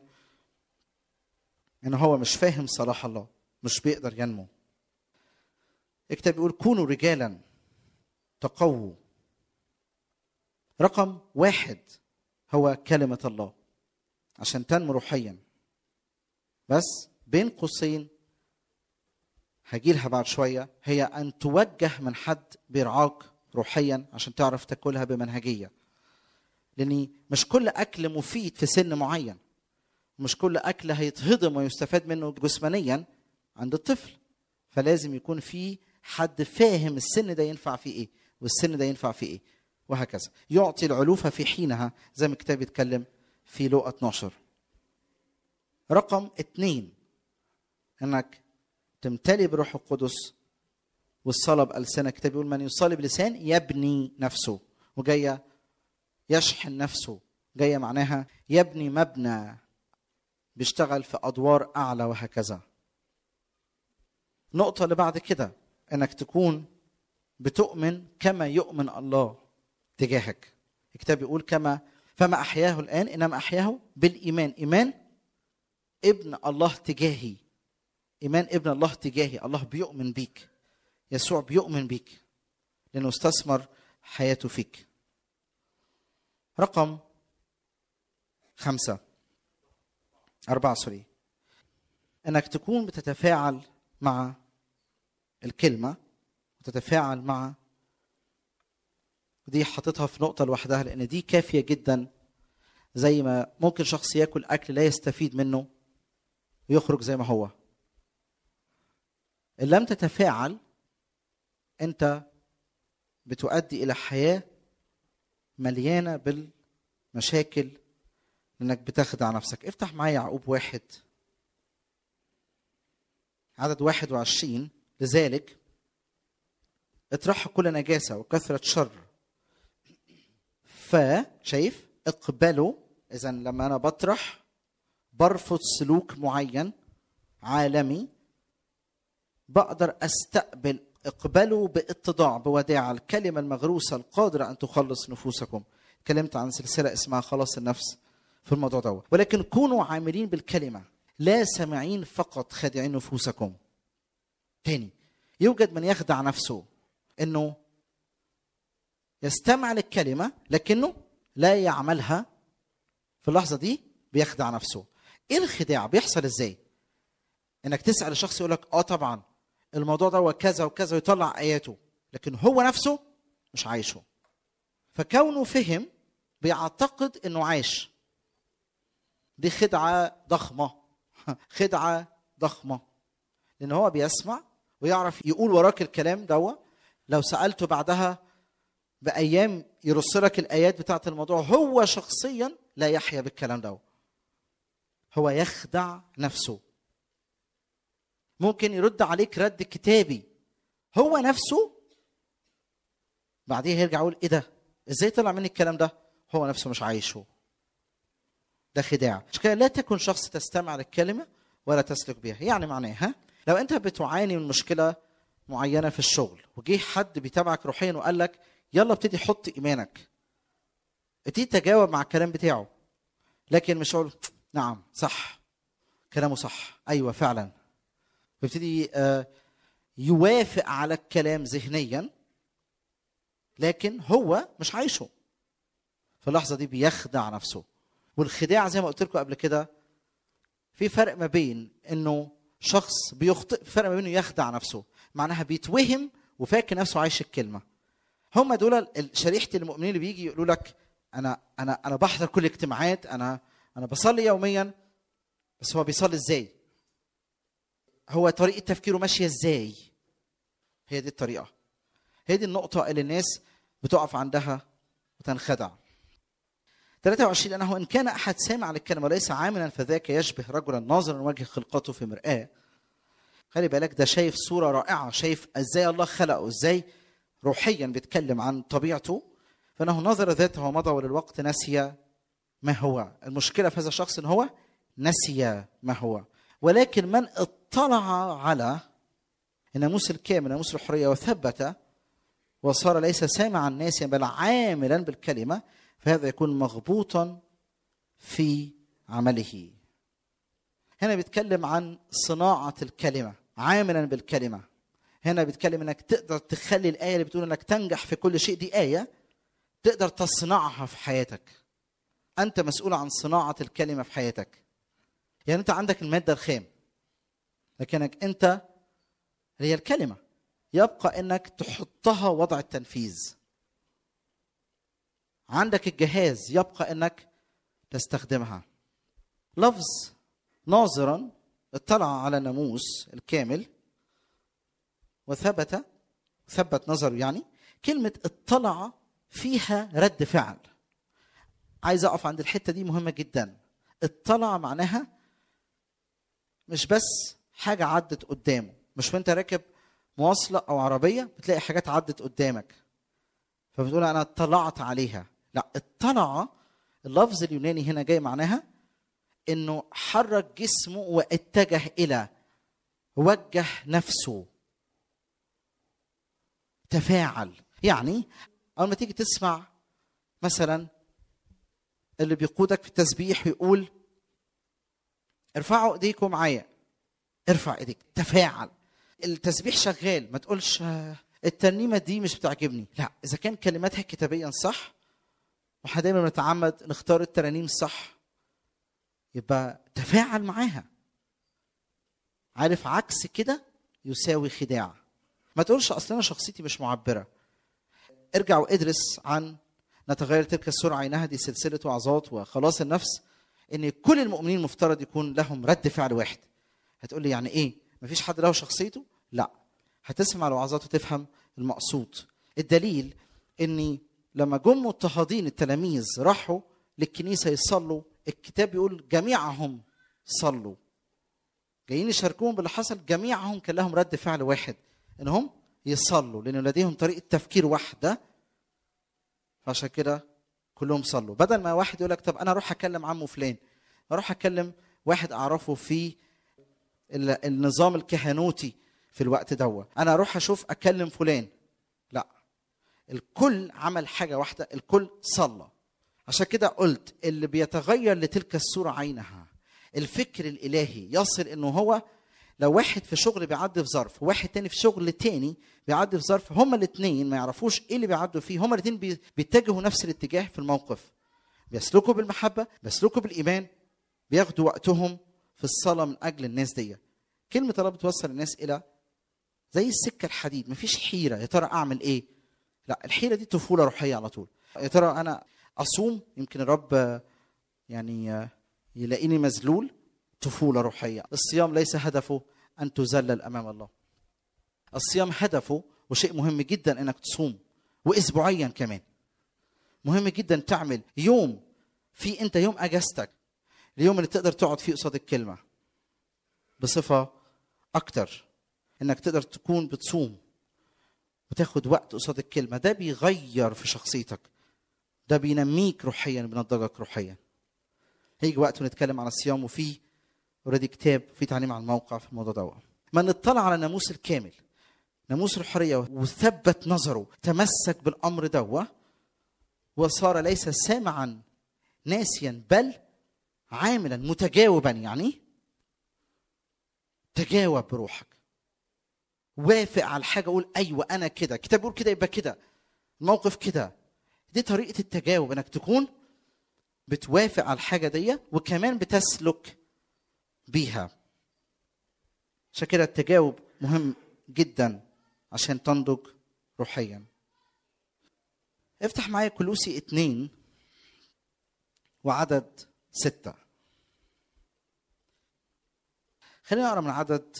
ان هو مش فاهم صلاح الله مش بيقدر ينمو الكتاب بيقول كونوا رجالا تقووا رقم واحد هو كلمة الله عشان تنمو روحيا بس بين قوسين هجيلها بعد شوية هي أن توجه من حد بيرعاك روحيا عشان تعرف تاكلها بمنهجية لأن مش كل أكل مفيد في سن معين مش كل أكل هيتهضم ويستفاد منه جسمانيا عند الطفل فلازم يكون في حد فاهم السن ده ينفع فيه ايه والسن ده ينفع فيه ايه وهكذا يعطي العلوفة في حينها زي ما الكتاب يتكلم في لوقا 12 رقم اثنين انك تمتلي بروح القدس والصلاة بألسنة الكتاب يقول من يصلي بلسان يبني نفسه وجاية يشحن نفسه جاية معناها يبني مبنى بيشتغل في أدوار أعلى وهكذا النقطة اللي بعد كده انك تكون بتؤمن كما يؤمن الله تجاهك الكتاب يقول كما فما احياه الان انما احياه بالايمان ايمان ابن الله تجاهي ايمان ابن الله تجاهي الله بيؤمن بيك يسوع بيؤمن بيك لانه استثمر حياته فيك رقم خمسة أربعة سوري إنك تكون بتتفاعل مع الكلمة وتتفاعل مع دي حاططها في نقطة لوحدها لأن دي كافية جدا زي ما ممكن شخص ياكل أكل لا يستفيد منه ويخرج زي ما هو إن لم تتفاعل أنت بتؤدي إلى حياة مليانة بالمشاكل لأنك بتخدع نفسك افتح معايا يعقوب واحد عدد واحد وعشرين لذلك اطرحوا كل نجاسة وكثرة شر فشايف اقبلوا إذا لما أنا بطرح برفض سلوك معين عالمي بقدر استقبل اقبلوا باتضاع بوداعة الكلمة المغروسة القادرة أن تخلص نفوسكم اتكلمت عن سلسلة اسمها خلاص النفس في الموضوع ده ولكن كونوا عاملين بالكلمة لا سامعين فقط خادعين نفوسكم تاني يوجد من يخدع نفسه انه يستمع للكلمة لكنه لا يعملها في اللحظة دي بيخدع نفسه ايه الخداع بيحصل ازاي انك تسأل الشخص يقول لك اه طبعا الموضوع ده كذا وكذا ويطلع اياته لكن هو نفسه مش عايشه فكونه فهم بيعتقد انه عايش دي خدعة ضخمة خدعة ضخمة لان هو بيسمع ويعرف يقول وراك الكلام دوا لو سألته بعدها بأيام يرص لك الآيات بتاعة الموضوع هو شخصيا لا يحيا بالكلام ده هو يخدع نفسه ممكن يرد عليك رد كتابي هو نفسه بعدين يرجع يقول ايه ده ازاي طلع مني الكلام ده هو نفسه مش عايشه ده خداع مش كده لا تكن شخص تستمع للكلمة ولا تسلك بها يعني معناها لو انت بتعاني من مشكلة معينة في الشغل وجه حد بيتابعك روحيا وقال لك يلا ابتدي حط ايمانك ابتدي تجاوب مع الكلام بتاعه لكن مش اقول نعم صح كلامه صح ايوه فعلا ويبتدي يوافق على الكلام ذهنيا لكن هو مش عايشه في اللحظه دي بيخدع نفسه والخداع زي ما قلت لكم قبل كده في فرق ما بين انه شخص بيخطئ في فرق ما بين انه يخدع نفسه معناها بيتوهم وفاكر نفسه عايش الكلمه هم دول شريحه المؤمنين اللي بيجي يقولوا لك انا انا انا بحضر كل الاجتماعات انا انا بصلي يوميا بس هو بيصلي ازاي هو طريقه تفكيره ماشيه ازاي هي دي الطريقه هي دي النقطه اللي الناس بتقف عندها وتنخدع 23 لأنه إن كان أحد سامع للكلمة وليس عاملا فذاك يشبه رجلا ناظرا وجه خلقته في مرآة خلي بالك ده شايف صورة رائعة شايف ازاي الله خلقه ازاي روحيا بيتكلم عن طبيعته فانه نظر ذاته ومضى وللوقت نسي ما هو المشكلة في هذا الشخص ان هو نسي ما هو ولكن من اطلع على الناموس الكامل ناموس الحرية وثبت وصار ليس سامعا ناسيا بل عاملا بالكلمة فهذا يكون مغبوطا في عمله هنا بيتكلم عن صناعة الكلمة عاملا بالكلمة هنا بيتكلم انك تقدر تخلي الآية اللي بتقول انك تنجح في كل شيء دي آية تقدر تصنعها في حياتك أنت مسؤول عن صناعة الكلمة في حياتك يعني أنت عندك المادة الخام لكنك أنت هي الكلمة يبقى انك تحطها وضع التنفيذ عندك الجهاز يبقى انك تستخدمها لفظ ناظرا اطلع على الناموس الكامل وثبت ثبت نظره يعني كلمة اطلع فيها رد فعل عايز اقف عند الحتة دي مهمة جدا اطلع معناها مش بس حاجة عدت قدامه مش وانت راكب مواصلة أو عربية بتلاقي حاجات عدت قدامك فبتقول أنا اطلعت عليها لا اطلع اللفظ اليوناني هنا جاي معناها انه حرك جسمه واتجه الى وجه نفسه تفاعل يعني اول ما تيجي تسمع مثلا اللي بيقودك في التسبيح يقول ارفعوا ايديكم معايا ارفع ايديك تفاعل التسبيح شغال ما تقولش الترنيمه دي مش بتعجبني لا اذا كان كلماتها كتابيا صح واحنا دايما بنتعمد نختار الترانيم الصح يبقى تفاعل معاها عارف عكس كده يساوي خداع ما تقولش اصل انا شخصيتي مش معبره ارجع وادرس عن نتغير تلك السرعه عينها دي سلسله وعظات وخلاص النفس ان كل المؤمنين مفترض يكون لهم رد فعل واحد هتقول لي يعني ايه مفيش حد له شخصيته لا هتسمع الوعظات وتفهم المقصود الدليل اني لما جم مضطهدين التلاميذ راحوا للكنيسه يصلوا الكتاب بيقول جميعهم صلوا جايين يشاركوهم باللي حصل جميعهم كان لهم رد فعل واحد انهم يصلوا لان لديهم طريقه تفكير واحده فعشان كده كلهم صلوا بدل ما واحد يقول لك طب انا اروح اكلم عمه فلان اروح اكلم واحد اعرفه في النظام الكهنوتي في الوقت دوا انا اروح اشوف اكلم فلان لا الكل عمل حاجه واحده الكل صلى عشان كده قلت اللي بيتغير لتلك الصوره عينها الفكر الالهي يصل انه هو لو واحد في شغل بيعدي في ظرف وواحد تاني في شغل تاني بيعدي في ظرف هما الاثنين ما يعرفوش ايه اللي بيعدوا فيه هما الاثنين بيتجهوا نفس الاتجاه في الموقف بيسلكوا بالمحبه بيسلكوا بالايمان بياخدوا وقتهم في الصلاه من اجل الناس دي كلمه الله بتوصل الناس الى زي السكه الحديد مفيش حيره يا ترى اعمل ايه لا الحيره دي طفوله روحيه على طول يا ترى انا اصوم يمكن الرب يعني يلاقيني مذلول طفوله روحيه الصيام ليس هدفه ان تذلل امام الله الصيام هدفه وشيء مهم جدا انك تصوم واسبوعيا كمان مهم جدا تعمل يوم في انت يوم اجازتك اليوم اللي تقدر تقعد فيه قصاد الكلمه بصفه اكتر انك تقدر تكون بتصوم وتاخد وقت قصاد الكلمه ده بيغير في شخصيتك ده بينميك روحيا بينضجك روحيا هيجي وقت ونتكلم عن الصيام وفي اوريدي كتاب في تعليم عن الموقع في الموضوع ده من اطلع على الناموس الكامل ناموس الحريه وثبت نظره تمسك بالامر ده وصار ليس سامعا ناسيا بل عاملا متجاوبا يعني تجاوب بروحك وافق على الحاجه قول ايوه انا كده الكتاب بيقول كده يبقى كده الموقف كده دي طريقه التجاوب انك تكون بتوافق على الحاجه دي وكمان بتسلك بيها عشان كده التجاوب مهم جدا عشان تنضج روحيا افتح معايا كلوسي اتنين وعدد ستة خلينا نقرا من عدد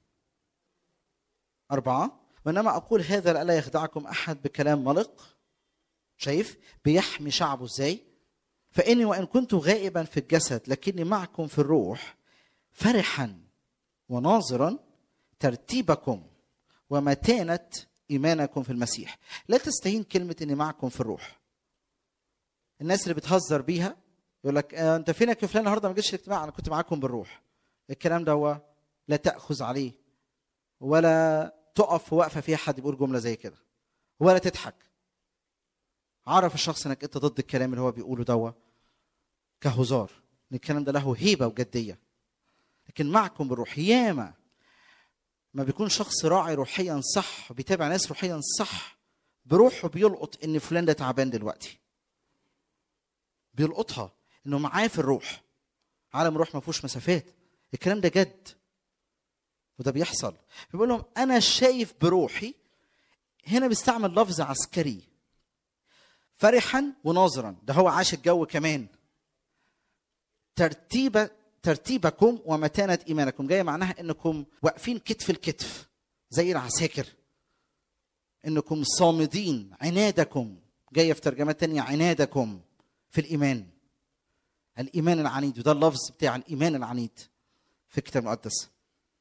أربعة وإنما أقول هذا لئلا يخدعكم أحد بكلام ملق شايف بيحمي شعبه إزاي فإني وإن كنت غائبا في الجسد لكني معكم في الروح فرحا وناظرا ترتيبكم ومتانة إيمانكم في المسيح لا تستهين كلمة إني معكم في الروح الناس اللي بتهزر بيها يقول لك آه انت فينك يا فلان النهارده ما جيتش الاجتماع انا كنت معاكم بالروح الكلام ده هو لا تاخذ عليه ولا تقف وقفه فيها حد بيقول جمله زي كده ولا تضحك عرف الشخص انك انت ضد الكلام اللي هو بيقوله دوا كهزار ان الكلام ده له هيبه وجديه لكن معكم بالروح ياما ما بيكون شخص راعي روحيا صح بيتابع ناس روحيا صح بروحه بيلقط ان فلان ده تعبان دلوقتي بيلقطها انه معاه في الروح عالم الروح ما فيهوش مسافات الكلام ده جد وده بيحصل بيقول لهم انا شايف بروحي هنا بيستعمل لفظ عسكري فرحا وناظرا ده هو عاش الجو كمان ترتيب ترتيبكم ومتانة إيمانكم جاية معناها إنكم واقفين كتف الكتف زي العساكر إنكم صامدين عنادكم جاية في ترجمة تانية عنادكم في الإيمان الإيمان العنيد وده اللفظ بتاع الإيمان العنيد في الكتاب المقدس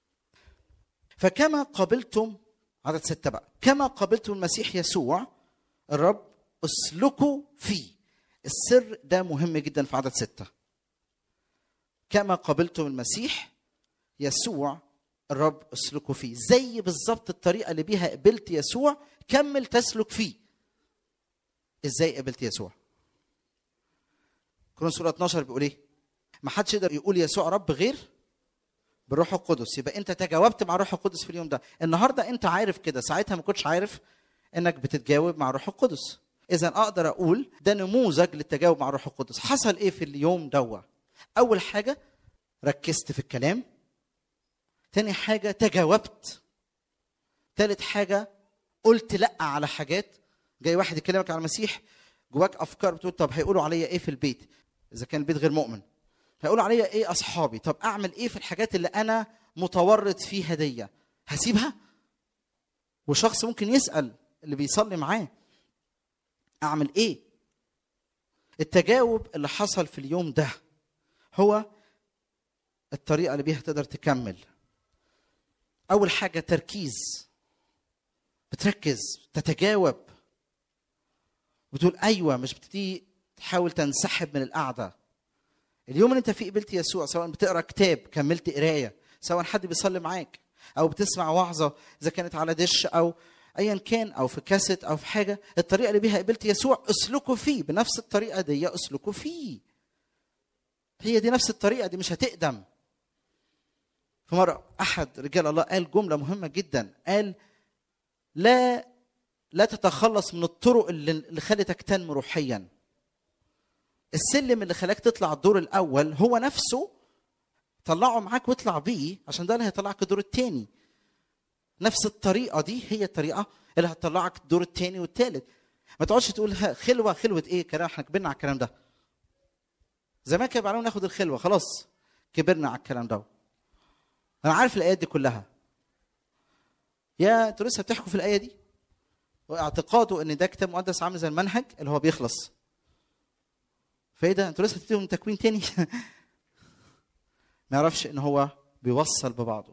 فكما قبلتم عدد ستة بقى كما قبلتم المسيح يسوع الرب اسلكوا فيه السر ده مهم جدا في عدد ستة كما قبلتم المسيح يسوع الرب اسلكوا فيه زي بالظبط الطريقة اللي بيها قبلت يسوع كمل تسلك فيه ازاي قبلت يسوع كورنثوس سورة 12 بيقول ايه ما حدش يقدر يقول يسوع رب غير بالروح القدس يبقى انت تجاوبت مع الروح القدس في اليوم ده النهارده انت عارف كده ساعتها ما كنتش عارف انك بتتجاوب مع الروح القدس اذا اقدر اقول ده نموذج للتجاوب مع الروح القدس حصل ايه في اليوم دوا اول حاجه ركزت في الكلام تاني حاجه تجاوبت تالت حاجه قلت لا على حاجات جاي واحد يكلمك على المسيح جواك افكار بتقول طب هيقولوا عليا ايه في البيت اذا كان البيت غير مؤمن هيقولوا عليا ايه اصحابي طب اعمل ايه في الحاجات اللي انا متورط فيها دي هسيبها وشخص ممكن يسال اللي بيصلي معاه اعمل ايه التجاوب اللي حصل في اليوم ده هو الطريقه اللي بيها تقدر تكمل اول حاجه تركيز بتركز تتجاوب بتقول ايوه مش بتبتدي تحاول تنسحب من القعده اليوم اللي انت فيه قبلت يسوع سواء بتقرا كتاب كملت قرايه سواء حد بيصلي معاك او بتسمع وعظه اذا كانت على دش او ايا كان او في كاسيت او في حاجه الطريقه اللي بيها قبلت يسوع اسلكوا فيه بنفس الطريقه دي اسلكوا فيه هي دي نفس الطريقه دي مش هتقدم في مره احد رجال الله قال جمله مهمه جدا قال لا لا تتخلص من الطرق اللي اللي خلتك تنمو روحيا السلم اللي خلاك تطلع الدور الاول هو نفسه طلعه معاك واطلع بيه عشان ده اللي هيطلعك الدور الثاني نفس الطريقه دي هي الطريقه اللي هتطلعك الدور الثاني والثالث ما تقعدش تقول ها، خلوه خلوه ايه كلام احنا كبرنا على الكلام ده زمان كانوا بيعلمونا ناخد الخلوه خلاص كبرنا على الكلام ده انا عارف الايات دي كلها يا انتوا لسه بتحكوا في الايه دي واعتقاده ان ده كتاب مقدس عامل زي المنهج اللي هو بيخلص فايه ده انتوا لسه هتبتدوا من تكوين تاني ما يعرفش ان هو بيوصل ببعضه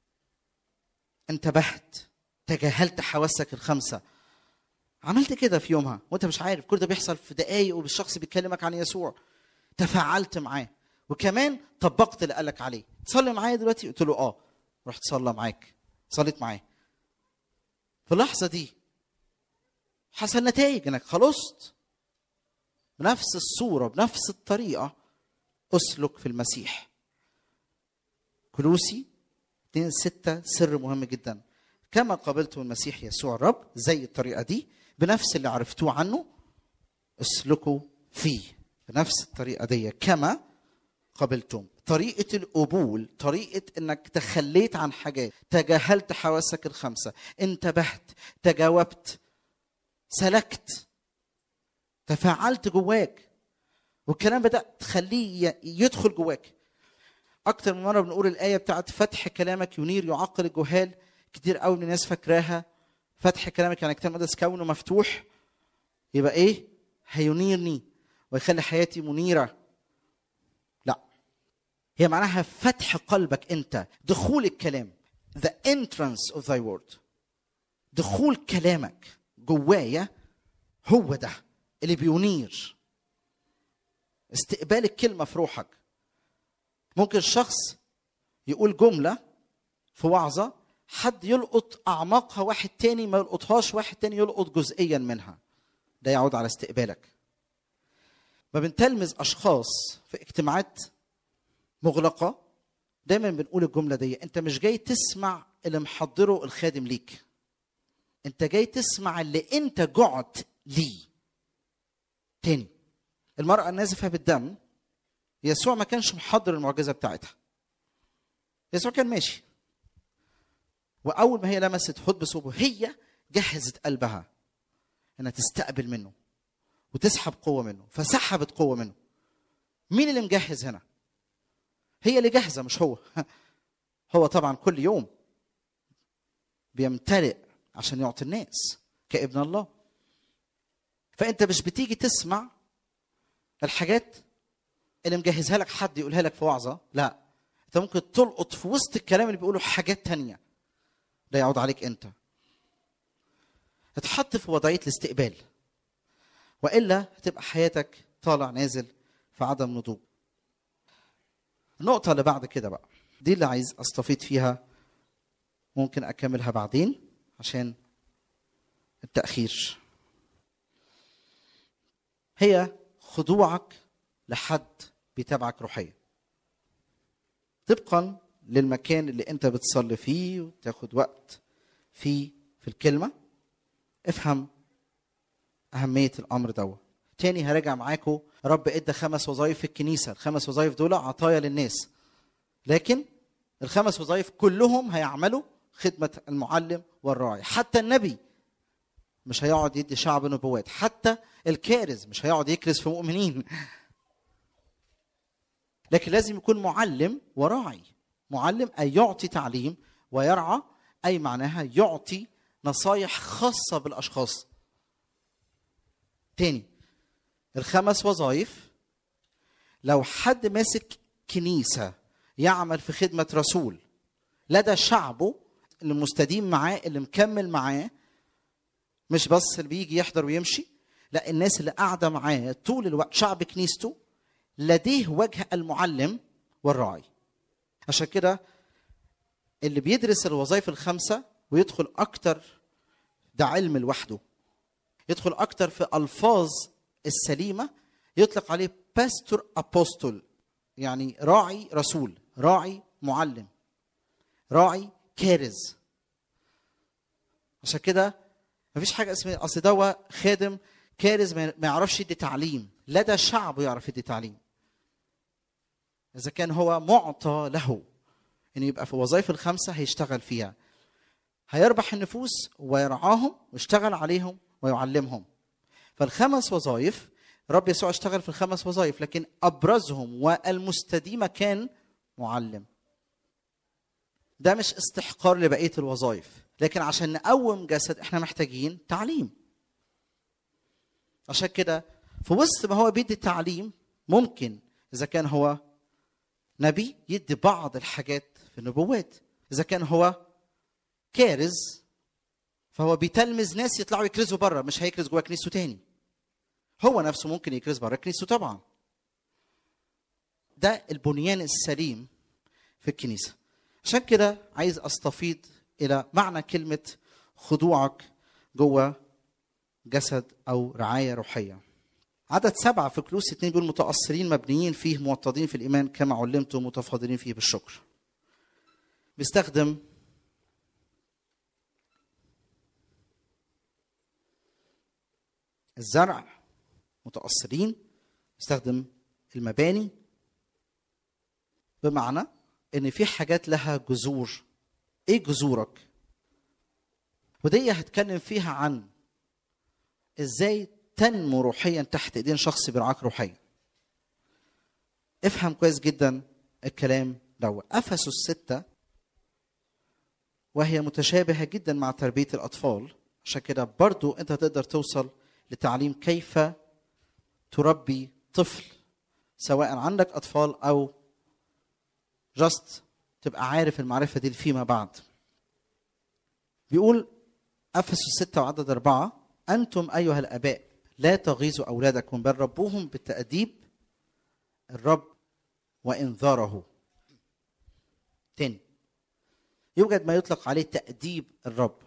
انتبهت تجاهلت حواسك الخمسه عملت كده في يومها وانت مش عارف كل ده بيحصل في دقايق والشخص بيكلمك عن يسوع تفاعلت معاه وكمان طبقت اللي قالك عليه تصلي معايا دلوقتي قلت له اه رحت صلى معاك صليت معاه في اللحظه دي حصل نتائج انك خلصت بنفس الصوره بنفس الطريقه اسلك في المسيح كلوسي 2 6 سر مهم جدا كما قابلتم المسيح يسوع الرب زي الطريقه دي بنفس اللي عرفتوه عنه اسلكوا فيه بنفس الطريقه دي كما قبلتم طريقة القبول طريقة انك تخليت عن حاجات تجاهلت حواسك الخمسة انتبهت تجاوبت سلكت تفاعلت جواك والكلام بدأ تخليه ي- يدخل جواك أكتر من مرة بنقول الآية بتاعت فتح كلامك ينير يعقل الجهال كتير قوي من الناس فاكراها فتح كلامك يعني كتاب مقدس كونه مفتوح يبقى إيه؟ هينيرني ويخلي حياتي منيرة لا هي معناها فتح قلبك أنت دخول الكلام the entrance of thy word دخول كلامك جوايا هو ده اللي بينير استقبال الكلمة في روحك ممكن شخص يقول جملة في وعظة حد يلقط أعماقها واحد تاني ما يلقطهاش واحد تاني يلقط جزئيا منها ده يعود على استقبالك ما بنتلمذ أشخاص في اجتماعات مغلقة دايما بنقول الجملة دي أنت مش جاي تسمع اللي محضره الخادم ليك أنت جاي تسمع اللي أنت جعت ليه تاني المرأة النازفة بالدم يسوع ما كانش محضر المعجزة بتاعتها يسوع كان ماشي وأول ما هي لمست حد بصوبه هي جهزت قلبها انها تستقبل منه وتسحب قوه منه فسحبت قوه منه مين اللي مجهز هنا هي اللي جاهزه مش هو هو طبعا كل يوم بيمتلئ عشان يعطي الناس كابن الله فانت مش بتيجي تسمع الحاجات اللي مجهزها لك حد يقولها لك في وعظه لا انت ممكن تلقط في وسط الكلام اللي بيقوله حاجات تانية ده يعود عليك انت اتحط في وضعيه الاستقبال والا هتبقى حياتك طالع نازل في عدم نضوج النقطه اللي بعد كده بقى دي اللي عايز استفيد فيها ممكن اكملها بعدين عشان التاخير هي خضوعك لحد بيتابعك روحيا طبقا للمكان اللي انت بتصلي فيه وتاخد وقت فيه في الكلمه افهم أهمية الأمر دوت تاني هراجع معاكم رب ادى خمس وظائف في الكنيسة الخمس وظائف دول عطايا للناس لكن الخمس وظائف كلهم هيعملوا خدمة المعلم والراعي حتى النبي مش هيقعد يدي شعب نبوات حتى الكارز مش هيقعد يكرز في مؤمنين لكن لازم يكون معلم وراعي معلم أي يعطي تعليم ويرعى أي معناها يعطي نصايح خاصة بالأشخاص تاني الخمس وظائف لو حد ماسك كنيسة يعمل في خدمة رسول لدى شعبه اللي مستديم معاه اللي مكمل معاه مش بس اللي بيجي يحضر ويمشي لا الناس اللي قاعدة معاه طول الوقت شعب كنيسته لديه وجه المعلم والراعي عشان كده اللي بيدرس الوظائف الخمسة ويدخل أكتر ده علم لوحده يدخل أكتر في ألفاظ السليمة يطلق عليه باستور أبوستول يعني راعي رسول راعي معلم راعي كارز عشان كده مفيش حاجة اسمها أصل دوا خادم كارز ما يعرفش يدي تعليم لدى شعبه يعرف يدي تعليم إذا كان هو معطى له إنه يبقى في وظائف الخمسة هيشتغل فيها هيربح النفوس ويرعاهم ويشتغل عليهم ويعلمهم فالخمس وظائف رب يسوع اشتغل في الخمس وظائف لكن ابرزهم والمستديمه كان معلم ده مش استحقار لبقيه الوظائف لكن عشان نقوم جسد احنا محتاجين تعليم عشان كده في وسط ما هو بيدي تعليم ممكن اذا كان هو نبي يدي بعض الحاجات في النبوات اذا كان هو كارز فهو بيتلمذ ناس يطلعوا يكرزوا بره مش هيكرز جوه كنيسته تاني هو نفسه ممكن يكرز بره كنيسته طبعا ده البنيان السليم في الكنيسه عشان كده عايز استفيض الى معنى كلمه خضوعك جوه جسد او رعايه روحيه عدد سبعة في كلوس اتنين بيقول متأثرين مبنيين فيه موطدين في الإيمان كما علمتم متفاضلين فيه بالشكر بيستخدم الزرع متأثرين يستخدم المباني بمعنى ان في حاجات لها جذور ايه جذورك ودي هتكلم فيها عن ازاي تنمو روحيا تحت ايدين شخص بيرعاك روحيا افهم كويس جدا الكلام ده افسس ستة وهي متشابهة جدا مع تربية الأطفال عشان كده برضو أنت تقدر توصل لتعليم كيف تربي طفل سواء عندك أطفال أو جاست تبقى عارف المعرفة دي فيما بعد بيقول أفسس ستة وعدد أربعة أنتم أيها الآباء لا تغيظوا أولادكم بل ربوهم بالتأديب الرب وإنذاره تاني يوجد ما يطلق عليه تأديب الرب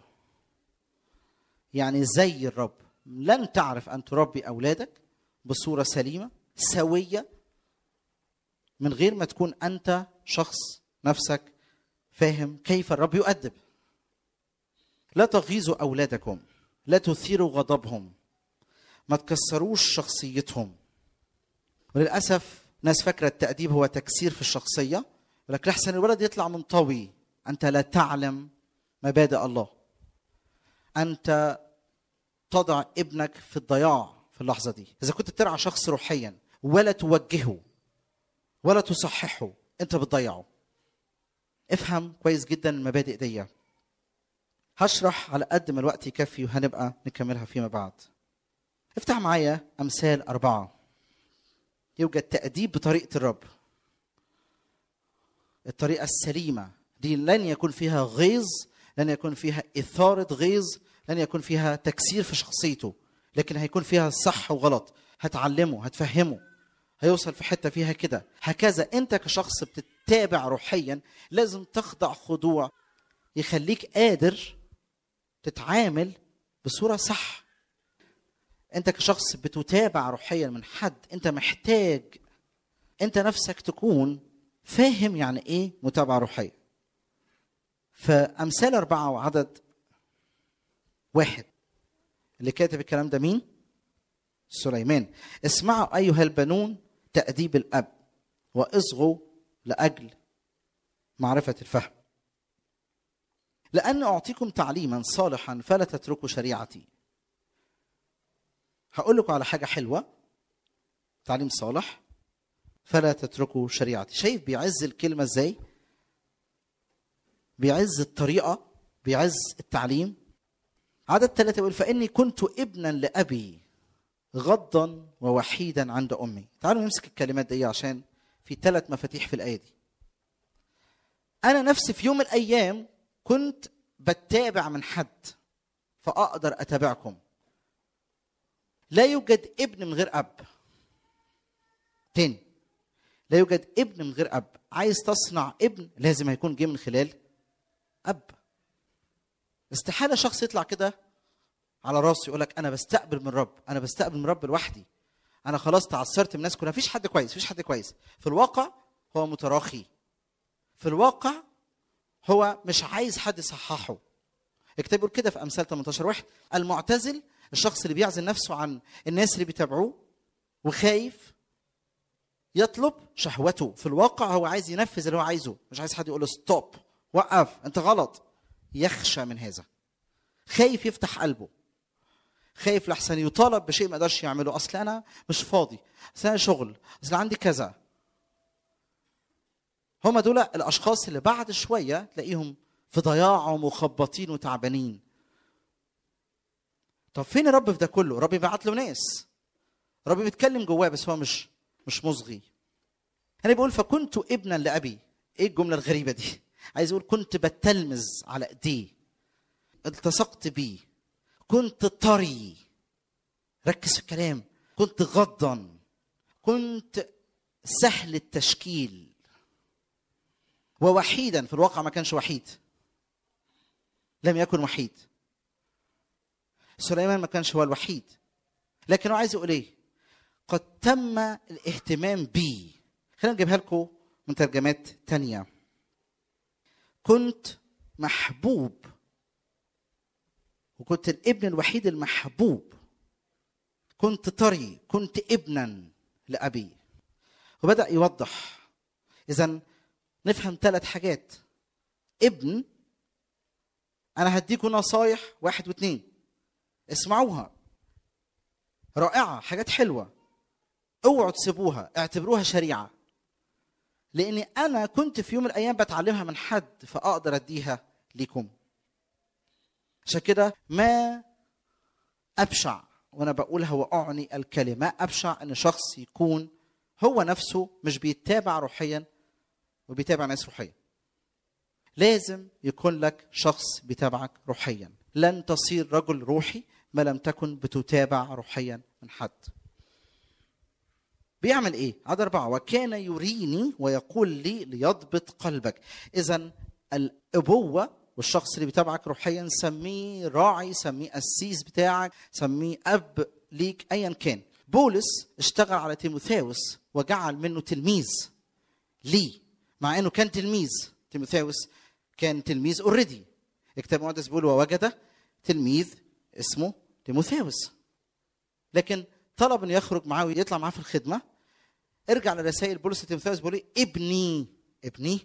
يعني زي الرب لن تعرف أن تربي أولادك بصورة سليمة سوية من غير ما تكون أنت شخص نفسك فاهم كيف الرب يؤدب لا تغيظوا أولادكم لا تثيروا غضبهم ما تكسروش شخصيتهم وللأسف ناس فاكرة التأديب هو تكسير في الشخصية يقول لك لحسن الولد يطلع منطوي أنت لا تعلم مبادئ الله أنت تضع ابنك في الضياع في اللحظة دي إذا كنت ترعى شخص روحيا ولا توجهه ولا تصححه أنت بتضيعه افهم كويس جدا المبادئ دي هشرح على قد ما الوقت يكفي وهنبقى نكملها فيما بعد افتح معايا أمثال أربعة يوجد تأديب بطريقة الرب الطريقة السليمة دي لن يكون فيها غيظ لن يكون فيها إثارة غيظ لن يكون فيها تكسير في شخصيته لكن هيكون فيها صح وغلط هتعلمه هتفهمه هيوصل في حتة فيها كده هكذا أنت كشخص بتتابع روحيا لازم تخضع خضوع يخليك قادر تتعامل بصورة صح انت كشخص بتتابع روحيا من حد انت محتاج انت نفسك تكون فاهم يعني ايه متابعه روحيه فامثال اربعه وعدد واحد اللي كاتب الكلام ده مين سليمان اسمعوا ايها البنون تاديب الاب واصغوا لاجل معرفه الفهم لان اعطيكم تعليما صالحا فلا تتركوا شريعتي هقول لكم على حاجه حلوه تعليم صالح فلا تتركوا شريعتي شايف بيعز الكلمه ازاي بيعز الطريقه بيعز التعليم عدد ثلاثة يقول فإني كنت ابنا لأبي غضا ووحيدا عند أمي تعالوا نمسك الكلمات دي عشان في ثلاث مفاتيح في الآية دي أنا نفسي في يوم من الأيام كنت بتابع من حد فأقدر أتابعكم لا يوجد ابن من غير اب تاني لا يوجد ابن من غير اب عايز تصنع ابن لازم هيكون جه من خلال اب استحاله شخص يطلع كده على راسه يقول لك انا بستقبل من رب انا بستقبل من رب لوحدي انا خلاص تعثرت من الناس كلها مفيش حد كويس مفيش حد كويس في الواقع هو متراخي في الواقع هو مش عايز حد يصححه الكتاب بيقول كده في امثال 18 واحد المعتزل الشخص اللي بيعزل نفسه عن الناس اللي بيتابعوه وخايف يطلب شهوته في الواقع هو عايز ينفذ اللي هو عايزه مش عايز حد يقول له ستوب وقف انت غلط يخشى من هذا خايف يفتح قلبه خايف لحسن يطالب بشيء ما يقدرش يعمله اصل انا مش فاضي اصل انا شغل اصل عندي كذا هما دول الاشخاص اللي بعد شويه تلاقيهم في ضياع ومخبطين وتعبانين طب فين الرب في ده كله؟ الرب بيبعت له ناس. الرب بيتكلم جواه بس هو مش مش مصغي. هنا بيقول فكنت ابنا لابي. ايه الجمله الغريبه دي؟ عايز يقول كنت بتلمذ على ايديه. التصقت بيه. كنت طري. ركز في الكلام. كنت غضا. كنت سهل التشكيل. ووحيدا في الواقع ما كانش وحيد. لم يكن وحيد. سليمان ما كانش هو الوحيد لكن هو عايز يقول ايه قد تم الاهتمام بي خلينا نجيبها لكم من ترجمات تانية كنت محبوب وكنت الابن الوحيد المحبوب كنت طري كنت ابنا لأبي وبدأ يوضح إذا نفهم ثلاث حاجات ابن انا هديكم نصايح واحد واثنين اسمعوها رائعه حاجات حلوه اوعوا تسيبوها اعتبروها شريعه لاني انا كنت في يوم من الايام بتعلمها من حد فاقدر اديها ليكم عشان كده ما ابشع وانا بقولها واعني الكلمه ما ابشع ان شخص يكون هو نفسه مش بيتابع روحيا وبيتابع ناس روحيا لازم يكون لك شخص بيتابعك روحيا لن تصير رجل روحي ما لم تكن بتتابع روحيا من حد بيعمل ايه عدد أربعة وكان يريني ويقول لي ليضبط قلبك إذا الأبوة والشخص اللي بيتابعك روحيا سميه راعي سميه قسيس بتاعك سميه أب ليك أيا كان بولس اشتغل على تيموثاوس وجعل منه تلميذ ليه مع انه كان تلميذ تيموثاوس كان تلميذ اوريدي الكتاب المقدس بيقول ووجد تلميذ اسمه تيموثاوس لكن طلب انه يخرج معاه ويطلع معاه في الخدمه ارجع لرسائل بولس لتيموثاوس بيقول ايه ابني ابني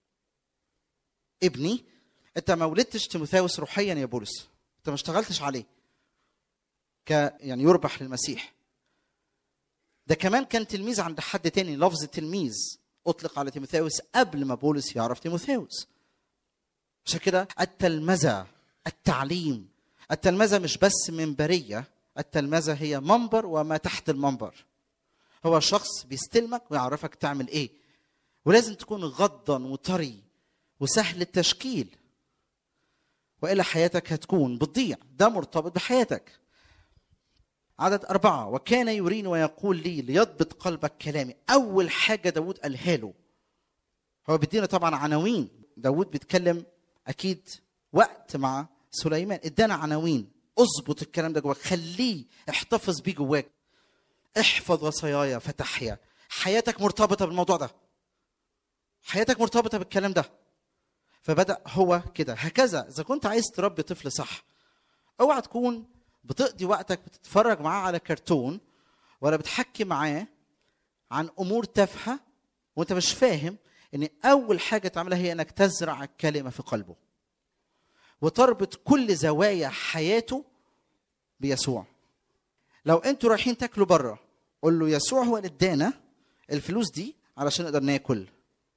ابني انت ما ولدتش تيموثاوس روحيا يا بولس انت ما اشتغلتش عليه ك يعني يربح للمسيح ده كمان كان تلميذ عند حد تاني لفظ تلميذ اطلق على تيموثاوس قبل ما بولس يعرف تيموثاوس عشان كده التلمذه التعليم التلمذه مش بس منبريه التلمذه هي منبر وما تحت المنبر هو شخص بيستلمك ويعرفك تعمل ايه ولازم تكون غضا وطري وسهل التشكيل والا حياتك هتكون بتضيع ده مرتبط بحياتك عدد أربعة وكان يريني ويقول لي ليضبط قلبك كلامي أول حاجة داود قالها له هو بيدينا طبعا عناوين داود بيتكلم أكيد وقت مع سليمان ادانا عناوين اظبط الكلام ده جواك خليه احتفظ بيه جواك احفظ وصاياي فتحيا حياتك مرتبطة بالموضوع ده حياتك مرتبطة بالكلام ده فبدأ هو كده هكذا إذا كنت عايز تربي طفل صح اوعى تكون بتقضي وقتك بتتفرج معاه على كرتون ولا بتحكي معاه عن امور تافهه وانت مش فاهم ان اول حاجه تعملها هي انك تزرع الكلمه في قلبه وتربط كل زوايا حياته بيسوع لو انتوا رايحين تاكلوا بره قول له يسوع هو اللي ادانا الفلوس دي علشان نقدر ناكل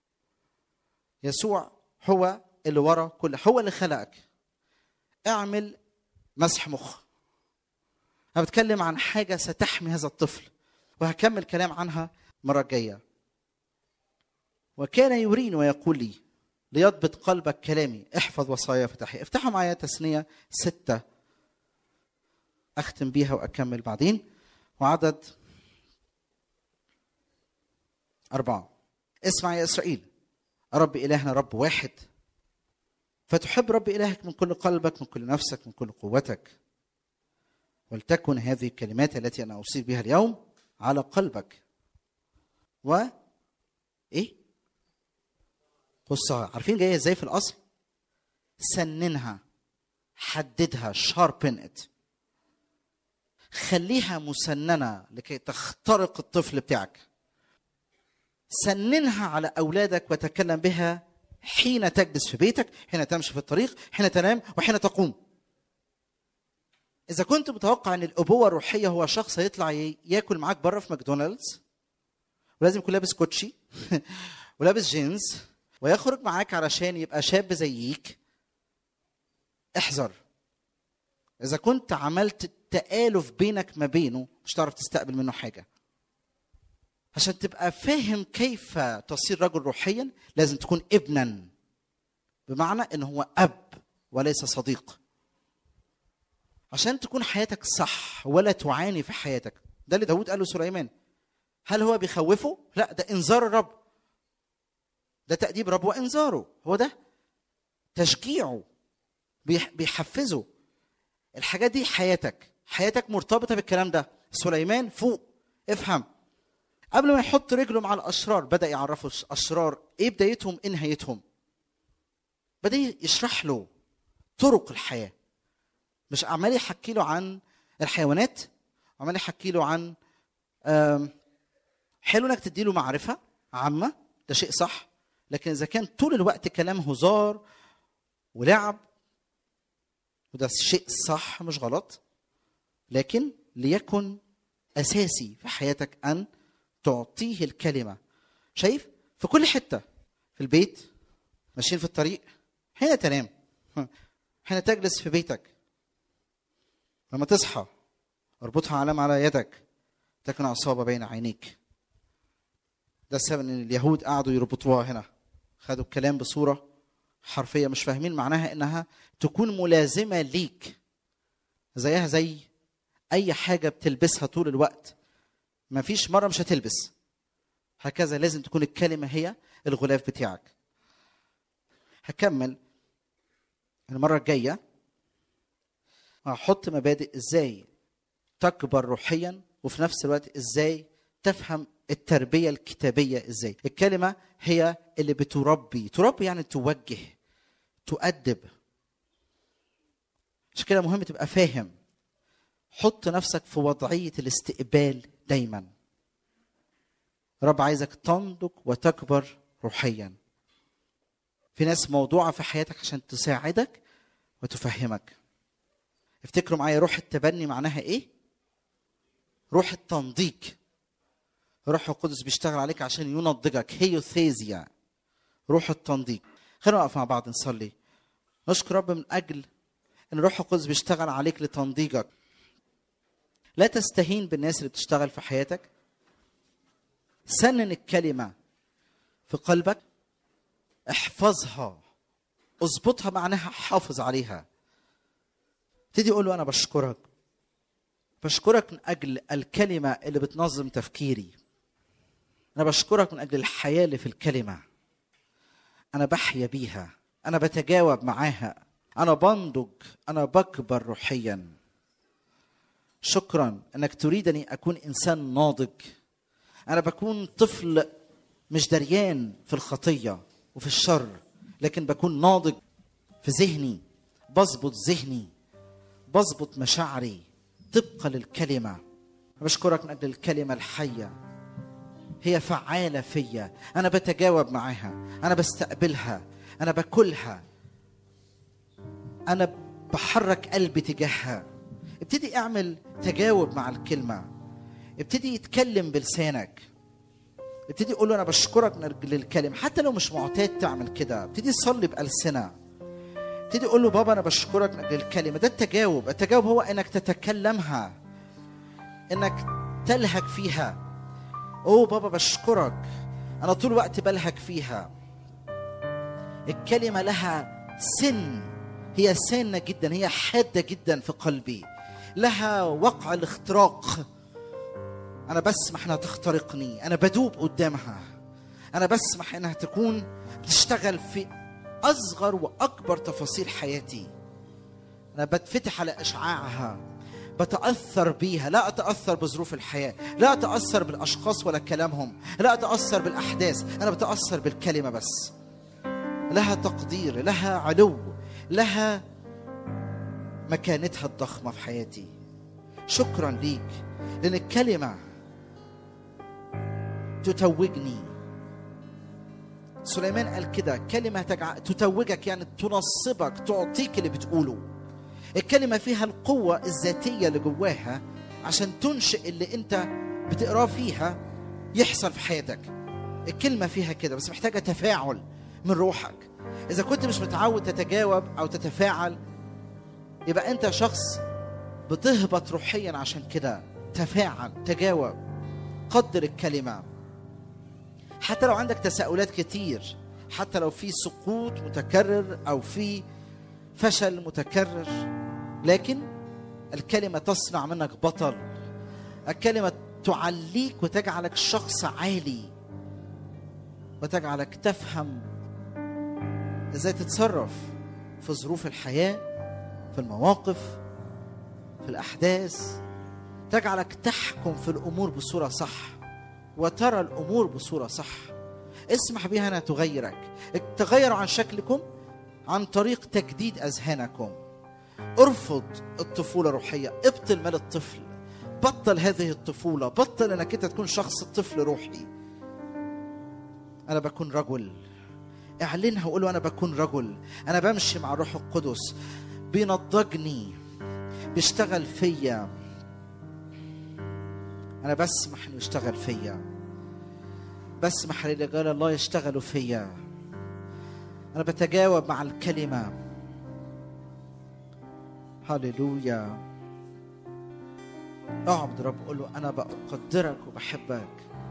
يسوع هو اللي ورا كل هو اللي خلقك اعمل مسح مخ انا بتكلم عن حاجه ستحمي هذا الطفل وهكمل كلام عنها المره الجايه وكان يريني ويقول لي ليضبط قلبك كلامي احفظ وصايا فتحي افتحوا معايا تثنية ستة أختم بيها وأكمل بعدين وعدد أربعة اسمع يا إسرائيل رب إلهنا رب واحد فتحب رب إلهك من كل قلبك من كل نفسك من كل قوتك ولتكن هذه الكلمات التي أنا أوصيك بها اليوم على قلبك و إيه قصها عارفين جايه ازاي في الاصل سننها حددها شاربن ات خليها مسننه لكي تخترق الطفل بتاعك سننها على اولادك وتكلم بها حين تجلس في بيتك حين تمشي في الطريق حين تنام وحين تقوم اذا كنت متوقع ان الابوه الروحيه هو شخص هيطلع ياكل معاك بره في ماكدونالدز ولازم يكون لابس كوتشي ولابس جينز ويخرج معاك علشان يبقى شاب زيك احذر اذا كنت عملت تآلف بينك ما بينه مش هتعرف تستقبل منه حاجه عشان تبقى فاهم كيف تصير رجل روحيا لازم تكون ابنا بمعنى ان هو اب وليس صديق عشان تكون حياتك صح ولا تعاني في حياتك ده اللي داود قاله سليمان هل هو بيخوفه لا ده انذار الرب ده تأديب رب وإنذاره هو ده تشجيعه بيحفزه الحاجات دي حياتك حياتك مرتبطة بالكلام ده سليمان فوق افهم قبل ما يحط رجله مع الأشرار بدأ يعرفه الأشرار إيه بدايتهم إيه نهايتهم بدأ يشرح له طرق الحياة مش عمال يحكي له عن الحيوانات عمال يحكي له عن حلو انك تديله معرفة عامة ده شيء صح لكن اذا كان طول الوقت كلام هزار ولعب وده شيء صح مش غلط لكن ليكن اساسي في حياتك ان تعطيه الكلمه شايف في كل حته في البيت ماشيين في الطريق هنا تنام هنا تجلس في بيتك لما تصحى اربطها علامة على يدك تكن عصابة بين عينيك ده السبب ان اليهود قعدوا يربطوها هنا خدوا الكلام بصورة حرفية مش فاهمين معناها انها تكون ملازمة ليك زيها زي اي حاجة بتلبسها طول الوقت ما فيش مرة مش هتلبس هكذا لازم تكون الكلمة هي الغلاف بتاعك هكمل المرة الجاية هحط مبادئ ازاي تكبر روحيا وفي نفس الوقت ازاي تفهم التربية الكتابية ازاي الكلمة هي اللي بتربي تربي يعني توجه تؤدب عشان كده مهم تبقى فاهم حط نفسك في وضعية الاستقبال دايما رب عايزك تنضج وتكبر روحيا في ناس موضوعة في حياتك عشان تساعدك وتفهمك افتكروا معايا روح التبني معناها ايه روح التنضيج روح القدس بيشتغل عليك عشان ينضجك هيوثيزيا روح التنضيج خلينا نقف مع بعض نصلي نشكر رب من اجل ان روح القدس بيشتغل عليك لتنضيجك لا تستهين بالناس اللي بتشتغل في حياتك سنن الكلمه في قلبك احفظها اظبطها معناها حافظ عليها ابتدي اقول له انا بشكرك بشكرك من اجل الكلمه اللي بتنظم تفكيري انا بشكرك من اجل الحياه اللي في الكلمه انا بحيا بيها انا بتجاوب معاها انا بنضج انا بكبر روحيا شكرا انك تريدني اكون انسان ناضج انا بكون طفل مش دريان في الخطيه وفي الشر لكن بكون ناضج في ذهني بظبط ذهني بظبط مشاعري طبقا للكلمة بشكرك من أجل الكلمة الحية هي فعالة فيا أنا بتجاوب معاها أنا بستقبلها أنا باكلها أنا بحرك قلبي تجاهها ابتدي اعمل تجاوب مع الكلمة ابتدي يتكلم بلسانك ابتدي قول له انا بشكرك من اجل الكلمة حتى لو مش معتاد تعمل كده ابتدي صلي بألسنة ابتدي قول له بابا انا بشكرك من اجل الكلمة ده التجاوب التجاوب هو انك تتكلمها انك تلهج فيها اوه بابا بشكرك انا طول الوقت بلهج فيها الكلمة لها سن هي سانة جدا هي حادة جدا في قلبي لها وقع الاختراق أنا بسمح إنها تخترقني أنا بدوب قدامها أنا بسمح إنها تكون بتشتغل في أصغر وأكبر تفاصيل حياتي أنا بتفتح على إشعاعها بتأثر بيها لا أتأثر بظروف الحياة لا أتأثر بالأشخاص ولا كلامهم لا أتأثر بالأحداث أنا بتأثر بالكلمة بس لها تقدير لها علو لها مكانتها الضخمة في حياتي شكرا ليك لأن الكلمة تتوجني سليمان قال كده كلمة تجع... تتوجك يعني تنصبك تعطيك اللي بتقوله الكلمة فيها القوة الذاتية اللي جواها عشان تنشئ اللي انت بتقراه فيها يحصل في حياتك الكلمة فيها كده بس محتاجة تفاعل من روحك إذا كنت مش متعود تتجاوب أو تتفاعل يبقى أنت شخص بتهبط روحيا عشان كده تفاعل تجاوب قدر الكلمة حتى لو عندك تساؤلات كتير حتى لو في سقوط متكرر أو في فشل متكرر لكن الكلمة تصنع منك بطل الكلمة تعليك وتجعلك شخص عالي وتجعلك تفهم ازاي تتصرف في ظروف الحياه في المواقف في الاحداث تجعلك تحكم في الامور بصوره صح وترى الامور بصوره صح اسمح بها انها تغيرك تغيروا عن شكلكم عن طريق تجديد اذهانكم ارفض الطفوله الروحيه ابطل مال الطفل بطل هذه الطفوله بطل انك انت تكون شخص طفل روحي انا بكون رجل اعلنها وقول له انا بكون رجل انا بمشي مع الروح القدس بينضجني بيشتغل فيا انا بسمح انه يشتغل فيا بسمح لرجال الله يشتغلوا فيا انا بتجاوب مع الكلمه هللويا اعبد رب قول له انا بقدرك وبحبك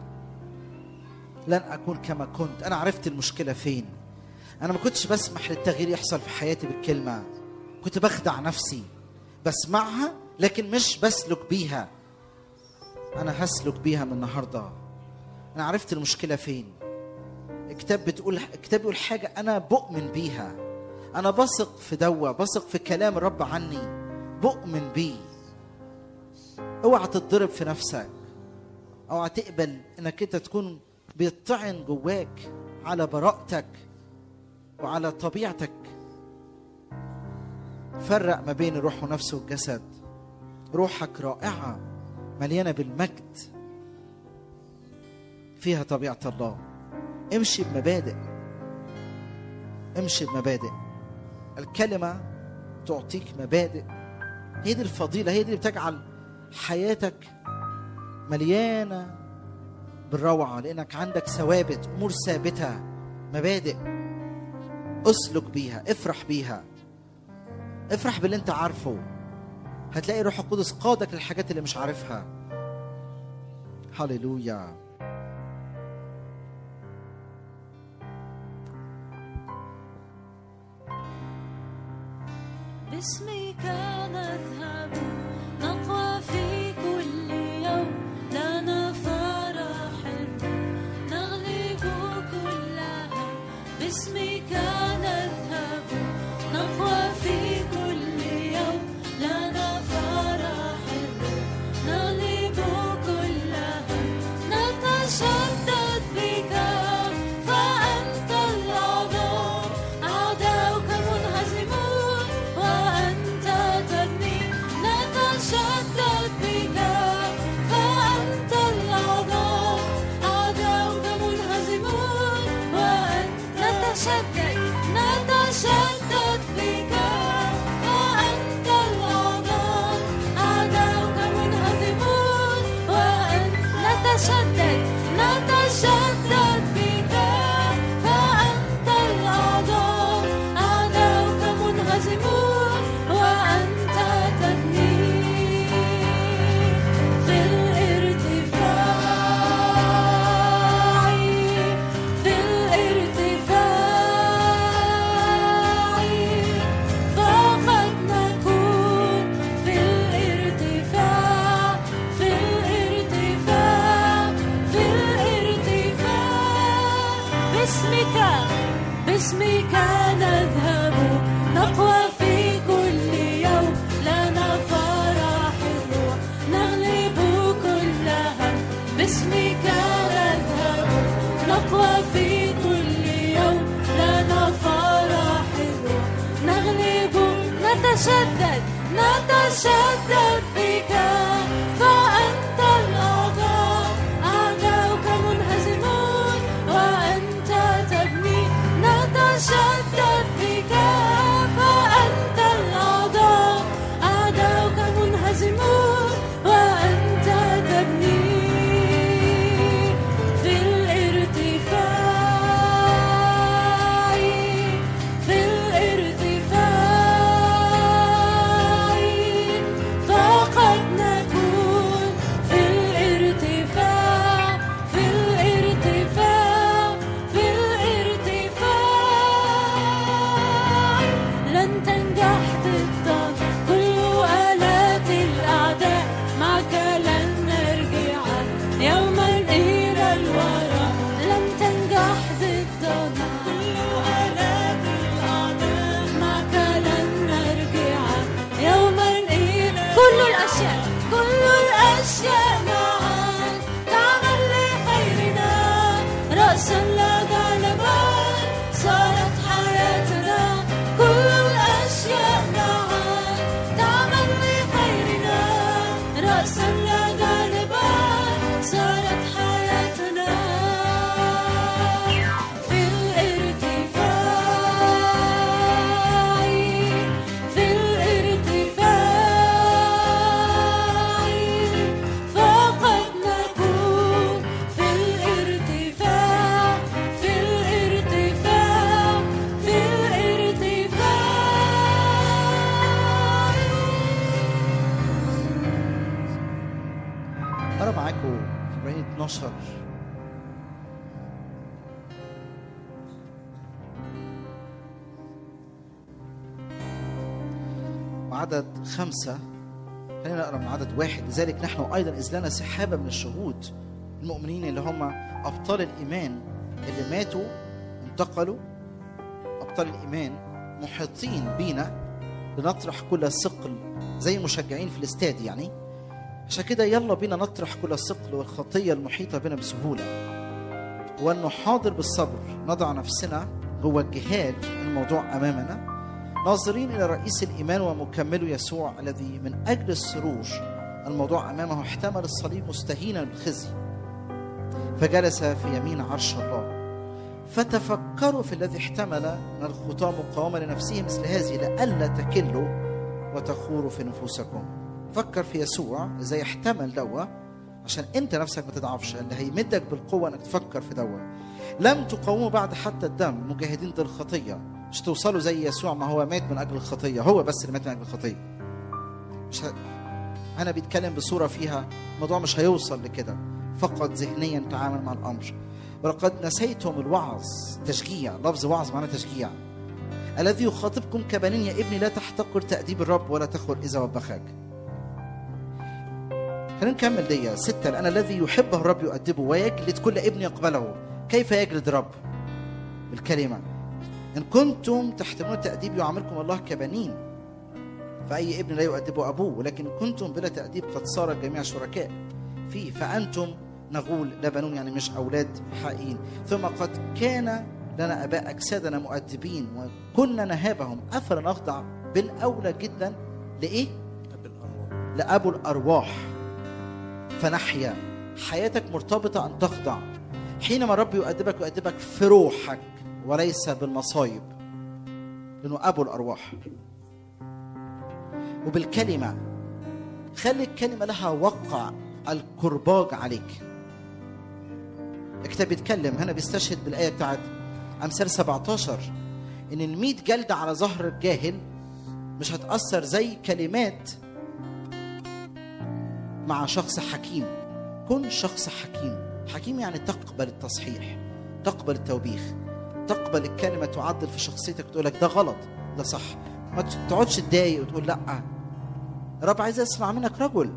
لن اكون كما كنت انا عرفت المشكله فين انا ما كنتش بسمح للتغيير يحصل في حياتي بالكلمه كنت بخدع نفسي بسمعها لكن مش بسلك بيها انا هسلك بيها من النهارده انا عرفت المشكله فين الكتاب بتقول الكتاب بيقول حاجه انا بؤمن بيها انا بثق في دوا بثق في كلام الرب عني بؤمن بيه اوعى تتضرب في نفسك اوعى تقبل انك انت تكون بيطعن جواك على براءتك وعلى طبيعتك فرق ما بين الروح والنفس والجسد روحك رائعة مليانة بالمجد فيها طبيعة الله امشي بمبادئ امشي بمبادئ الكلمة تعطيك مبادئ هي دي الفضيلة هي دي اللي بتجعل حياتك مليانة بالروعة لأنك عندك ثوابت أمور ثابتة مبادئ اسلك بيها افرح بيها افرح باللي انت عارفه هتلاقي روح القدس قادك للحاجات اللي مش عارفها هللويا باسمك نذهب نقوى في كل يوم لنا فرح نغلب كل هم باسمك نذهب نقوى في كل يوم لنا فرح نغلب كل هم نتشدد بك فأنت العظام أعداؤك منهزمون وأنت تبني نتشدد بك فأنت العظام أعداؤك منهزمون وأنت نتشدد نتشدد بك فأنت العظام أعداؤك منهزمون وأنت نتشدد نتشدد بك فأنت العظام أعداؤك منهزمون وأنت تبني في الارتفاع في الارتفاع فقد نكون في الارتفاع في الارتفاع في الارتفاع باسمك باسمك نذهب نقوى في كل يوم لنا فرح الروح نغلب كل هم باسمك نذهب نقوى في كل يوم لنا فرح الروح نغلب نتشدد نتشدد بك فأنت الأعضاء أعداؤك منهزمون وأنت تبني نتشدد بك فأنت الأعضاء أعداؤك منهزمون وأنت تبني في الارتفاع في الارتفاع فقد نكون أقرأ معاكم إبراهيم 12 وعدد خمسة خلينا نقرا من عدد واحد لذلك نحن أيضا إذ لنا سحابة من الشهود المؤمنين اللي هم أبطال الإيمان اللي ماتوا انتقلوا أبطال الإيمان محيطين بينا لنطرح كل ثقل زي مشجعين في الاستاد يعني عشان كده يلا بينا نطرح كل الثقل والخطية المحيطة بنا بسهولة ونحاضر بالصبر نضع نفسنا جوه الجهاد الموضوع أمامنا ناظرين إلى رئيس الإيمان ومكمله يسوع الذي من أجل السرور الموضوع أمامه احتمل الصليب مستهينا بالخزي فجلس في يمين عرش الله فتفكروا في الذي احتمل من الخطاه مقاومة لنفسه مثل هذه لئلا تكلوا وتخوروا في نفوسكم فكر في يسوع ازاي احتمل دوا عشان انت نفسك ما تضعفش اللي هيمدك بالقوه انك تفكر في دوا لم تقاوموا بعد حتى الدم مجاهدين ضد الخطيه مش توصلوا زي يسوع ما هو مات من اجل الخطيه هو بس اللي مات من اجل الخطيه مش ه... انا بيتكلم بصوره فيها الموضوع مش هيوصل لكده فقط ذهنيا تعامل مع الامر ولقد نسيتم الوعظ تشجيع لفظ وعظ معناه تشجيع الذي يخاطبكم كبنين يا ابني لا تحتقر تأديب الرب ولا تخور إذا وبخك خلينا نكمل دي ستة لأن الذي يحبه الرب يؤدبه ويجلد كل ابن يقبله كيف يجلد الرب بالكلمة إن كنتم تحتملون التأديب يعاملكم الله كبنين فأي ابن لا يؤدبه أبوه ولكن كنتم بلا تأديب قد صار الجميع شركاء فيه فأنتم نغول لا بنون يعني مش أولاد حقيقيين ثم قد كان لنا اباء اجسادنا مؤدبين وكنا نهابهم افلا نخضع بالاولى جدا لايه؟ لابو الارواح فنحيا حياتك مرتبطه ان تخضع حينما الرب يؤدبك يؤدبك في روحك وليس بالمصايب لانه ابو الارواح وبالكلمه خلي الكلمه لها وقع الكرباج عليك الكتاب بيتكلم هنا بيستشهد بالايه بتاعت امثال 17 ان ال 100 جلده على ظهر الجاهل مش هتاثر زي كلمات مع شخص حكيم كن شخص حكيم حكيم يعني تقبل التصحيح تقبل التوبيخ تقبل الكلمه تعدل في شخصيتك وتقول لك ده غلط ده صح ما تقعدش تضايق وتقول لا الرب عايز اسمع منك رجل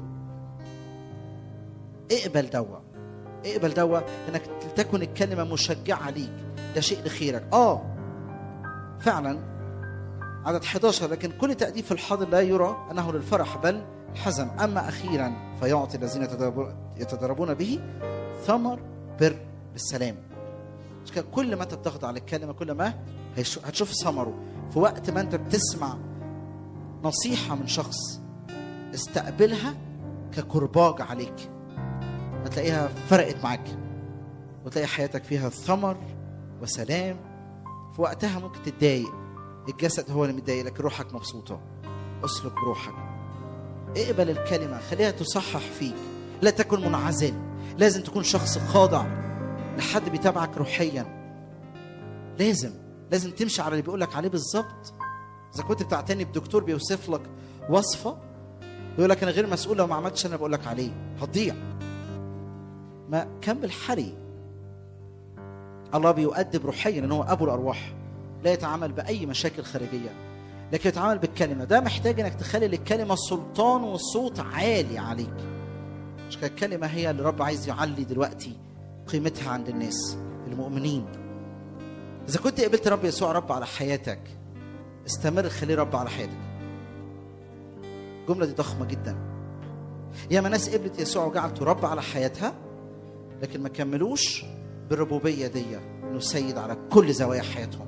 اقبل دوا اقبل دوا انك تكن الكلمه مشجعه ليك ده شيء لخيرك اه فعلا عدد 11 لكن كل تأديب في الحاضر لا يرى أنه للفرح بل حزن أما أخيرا فيعطي الذين يتدربون به ثمر بر بالسلام مش كده كل ما انت بتخضع للكلمه كل ما هتشوف ثمره في وقت ما انت بتسمع نصيحه من شخص استقبلها ككرباج عليك هتلاقيها فرقت معاك وتلاقي حياتك فيها ثمر وسلام في وقتها ممكن تتضايق الجسد هو اللي متضايق لكن روحك مبسوطه اسلك بروحك اقبل الكلمه خليها تصحح فيك لا تكن منعزل لازم تكون شخص خاضع لحد بيتابعك روحيا لازم لازم تمشي على اللي بيقولك عليه بالظبط اذا كنت بتعتني بدكتور بيوصف لك وصفه يقول لك انا غير مسؤول لو ما عملتش انا بقول لك عليه هتضيع ما كمل حري الله بيؤدب روحيا ان هو ابو الارواح لا يتعامل باي مشاكل خارجيه لكن يتعامل بالكلمه ده محتاج انك تخلي للكلمه سلطان والصوت عالي عليك مش كده الكلمه هي اللي رب عايز يعلي دلوقتي قيمتها عند الناس المؤمنين اذا كنت قبلت رب يسوع رب على حياتك استمر خليه رب على حياتك الجمله دي ضخمه جدا ياما ناس قبلت يسوع وجعلته رب على حياتها لكن ما كملوش بالربوبيه دي انه سيد على كل زوايا حياتهم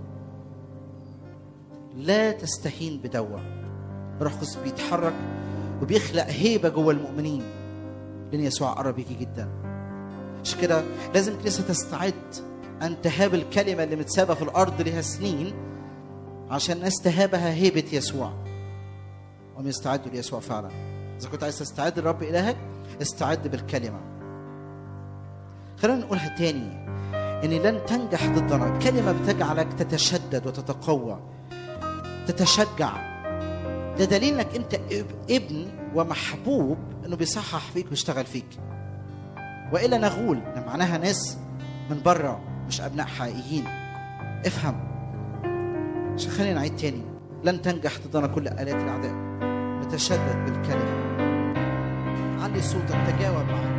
لا تستهين بدوا روح قدس بيتحرك وبيخلق هيبه جوه المؤمنين لان يسوع قرب يجي جدا عشان كده لازم الكنيسه تستعد ان تهاب الكلمه اللي متسابه في الارض لها سنين عشان الناس تهابها هيبه يسوع وهم يستعدوا ليسوع فعلا اذا كنت عايز تستعد لرب الهك استعد بالكلمه خلينا نقولها تاني ان لن تنجح ضدنا الكلمه بتجعلك تتشدد وتتقوى تتشجع ده دليل انك انت ابن ومحبوب انه بيصحح فيك ويشتغل فيك والا نغول ده معناها ناس من بره مش ابناء حقيقيين افهم عشان خلينا نعيد تاني لن تنجح ضدنا كل الات الاعداء نتشدد بالكلمه علي صوتك تجاوب معي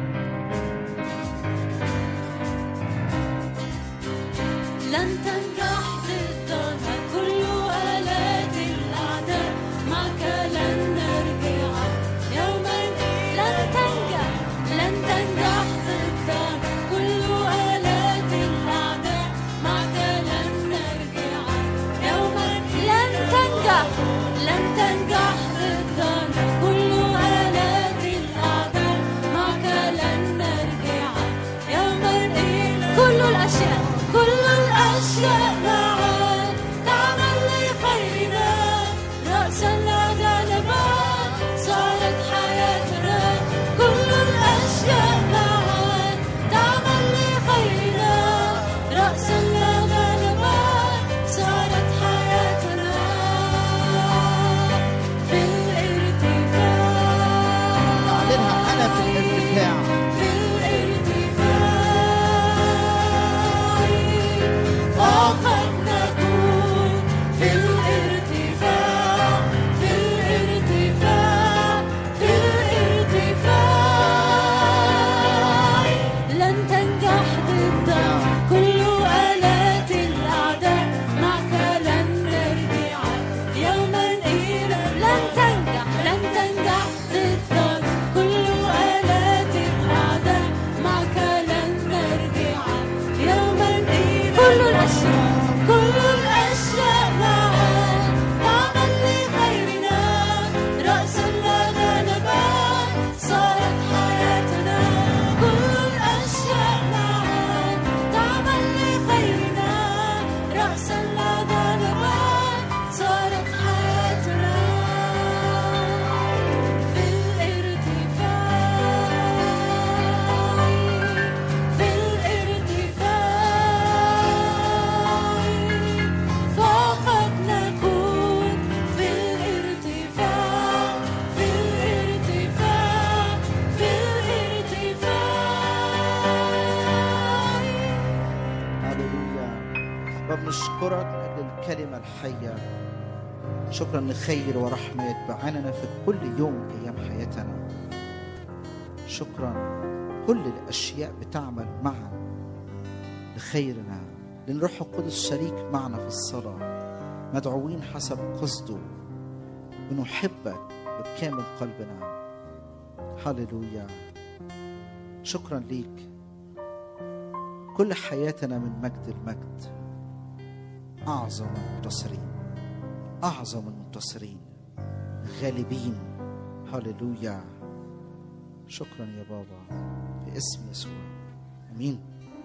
لن تنجح ضدنا كل آلات الأعداء معك لن نرجع يوما لن تنجح لن تنجح ضدنا كل آلات الأعداء معك لن نرجع يوما لن تنجح لن تنجح ضدنا كل آلات الأعداء معك لن نرجع يوما كل الأشياء كل الأشياء معا تعمل لخيرنا رأسا لا غالبا صارت حياتنا كل الأشياء معا تعمل لخيرنا رأسا لا غالبا صارت حياتنا في الارتفاع اعلنها انا في الارتفاع في الارتفاع فقد نكون في الارتفاع في الارتفاع في الارتفاع لن تنجح ضدنا كل آلات الأعداء معك لن نرجع يوما إلى لن تنجح لن تنجح ضدنا كل آلات الأعداء معك لن نرجع يوما إلى كل الأشياء كل الأشياء معا تعمل لخيرنا رأسا لا غالبا صارت حياتنا كل الأشياء معا تعمل لخيرنا رأسا لا غالبا صارت حياتنا في الارتفاع في الارتفاع فقد نكون في الارتفاع في الارتفاع في الارتفاع هللويا وبنشكرك لاجل الكلمه الحيه شكرا لخير ورحمه يتبعاننا في كل يوم من ايام حياتنا شكرا كل الاشياء بتعمل معا لخيرنا لان روح القدس شريك معنا في الصلاه مدعوين حسب قصده بنحبك بكامل قلبنا هللويا شكرا ليك كل حياتنا من مجد المجد أعظم المنتصرين أعظم المنتصرين غالبين هللويا شكرا يا بابا باسم يسوع امين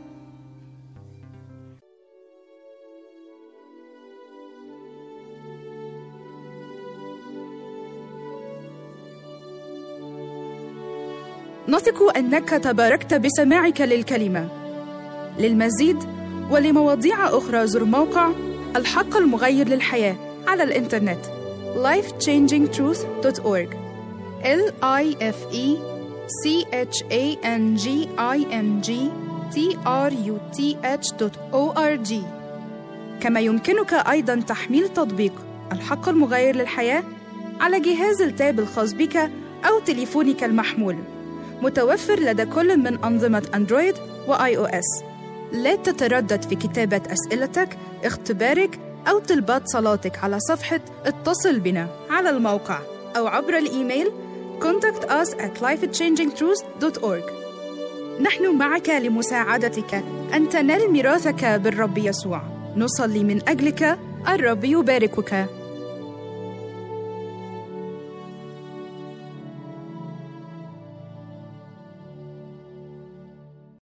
نثق انك تباركت بسماعك للكلمه للمزيد ولمواضيع اخرى زر موقع الحق المغير للحياه على الانترنت lifechangingtruth.org l i f e c h a n g i n g t r u t h.org كما يمكنك ايضا تحميل تطبيق الحق المغير للحياه على جهاز التاب الخاص بك او تليفونك المحمول متوفر لدى كل من أنظمة أندرويد وآي أو إس. لا تتردد في كتابة أسئلتك، اختبارك أو طلبات صلاتك على صفحة اتصل بنا على الموقع أو عبر الإيميل contact us at lifechangingtruth.org نحن معك لمساعدتك أن تنال ميراثك بالرب يسوع نصلي من أجلك الرب يباركك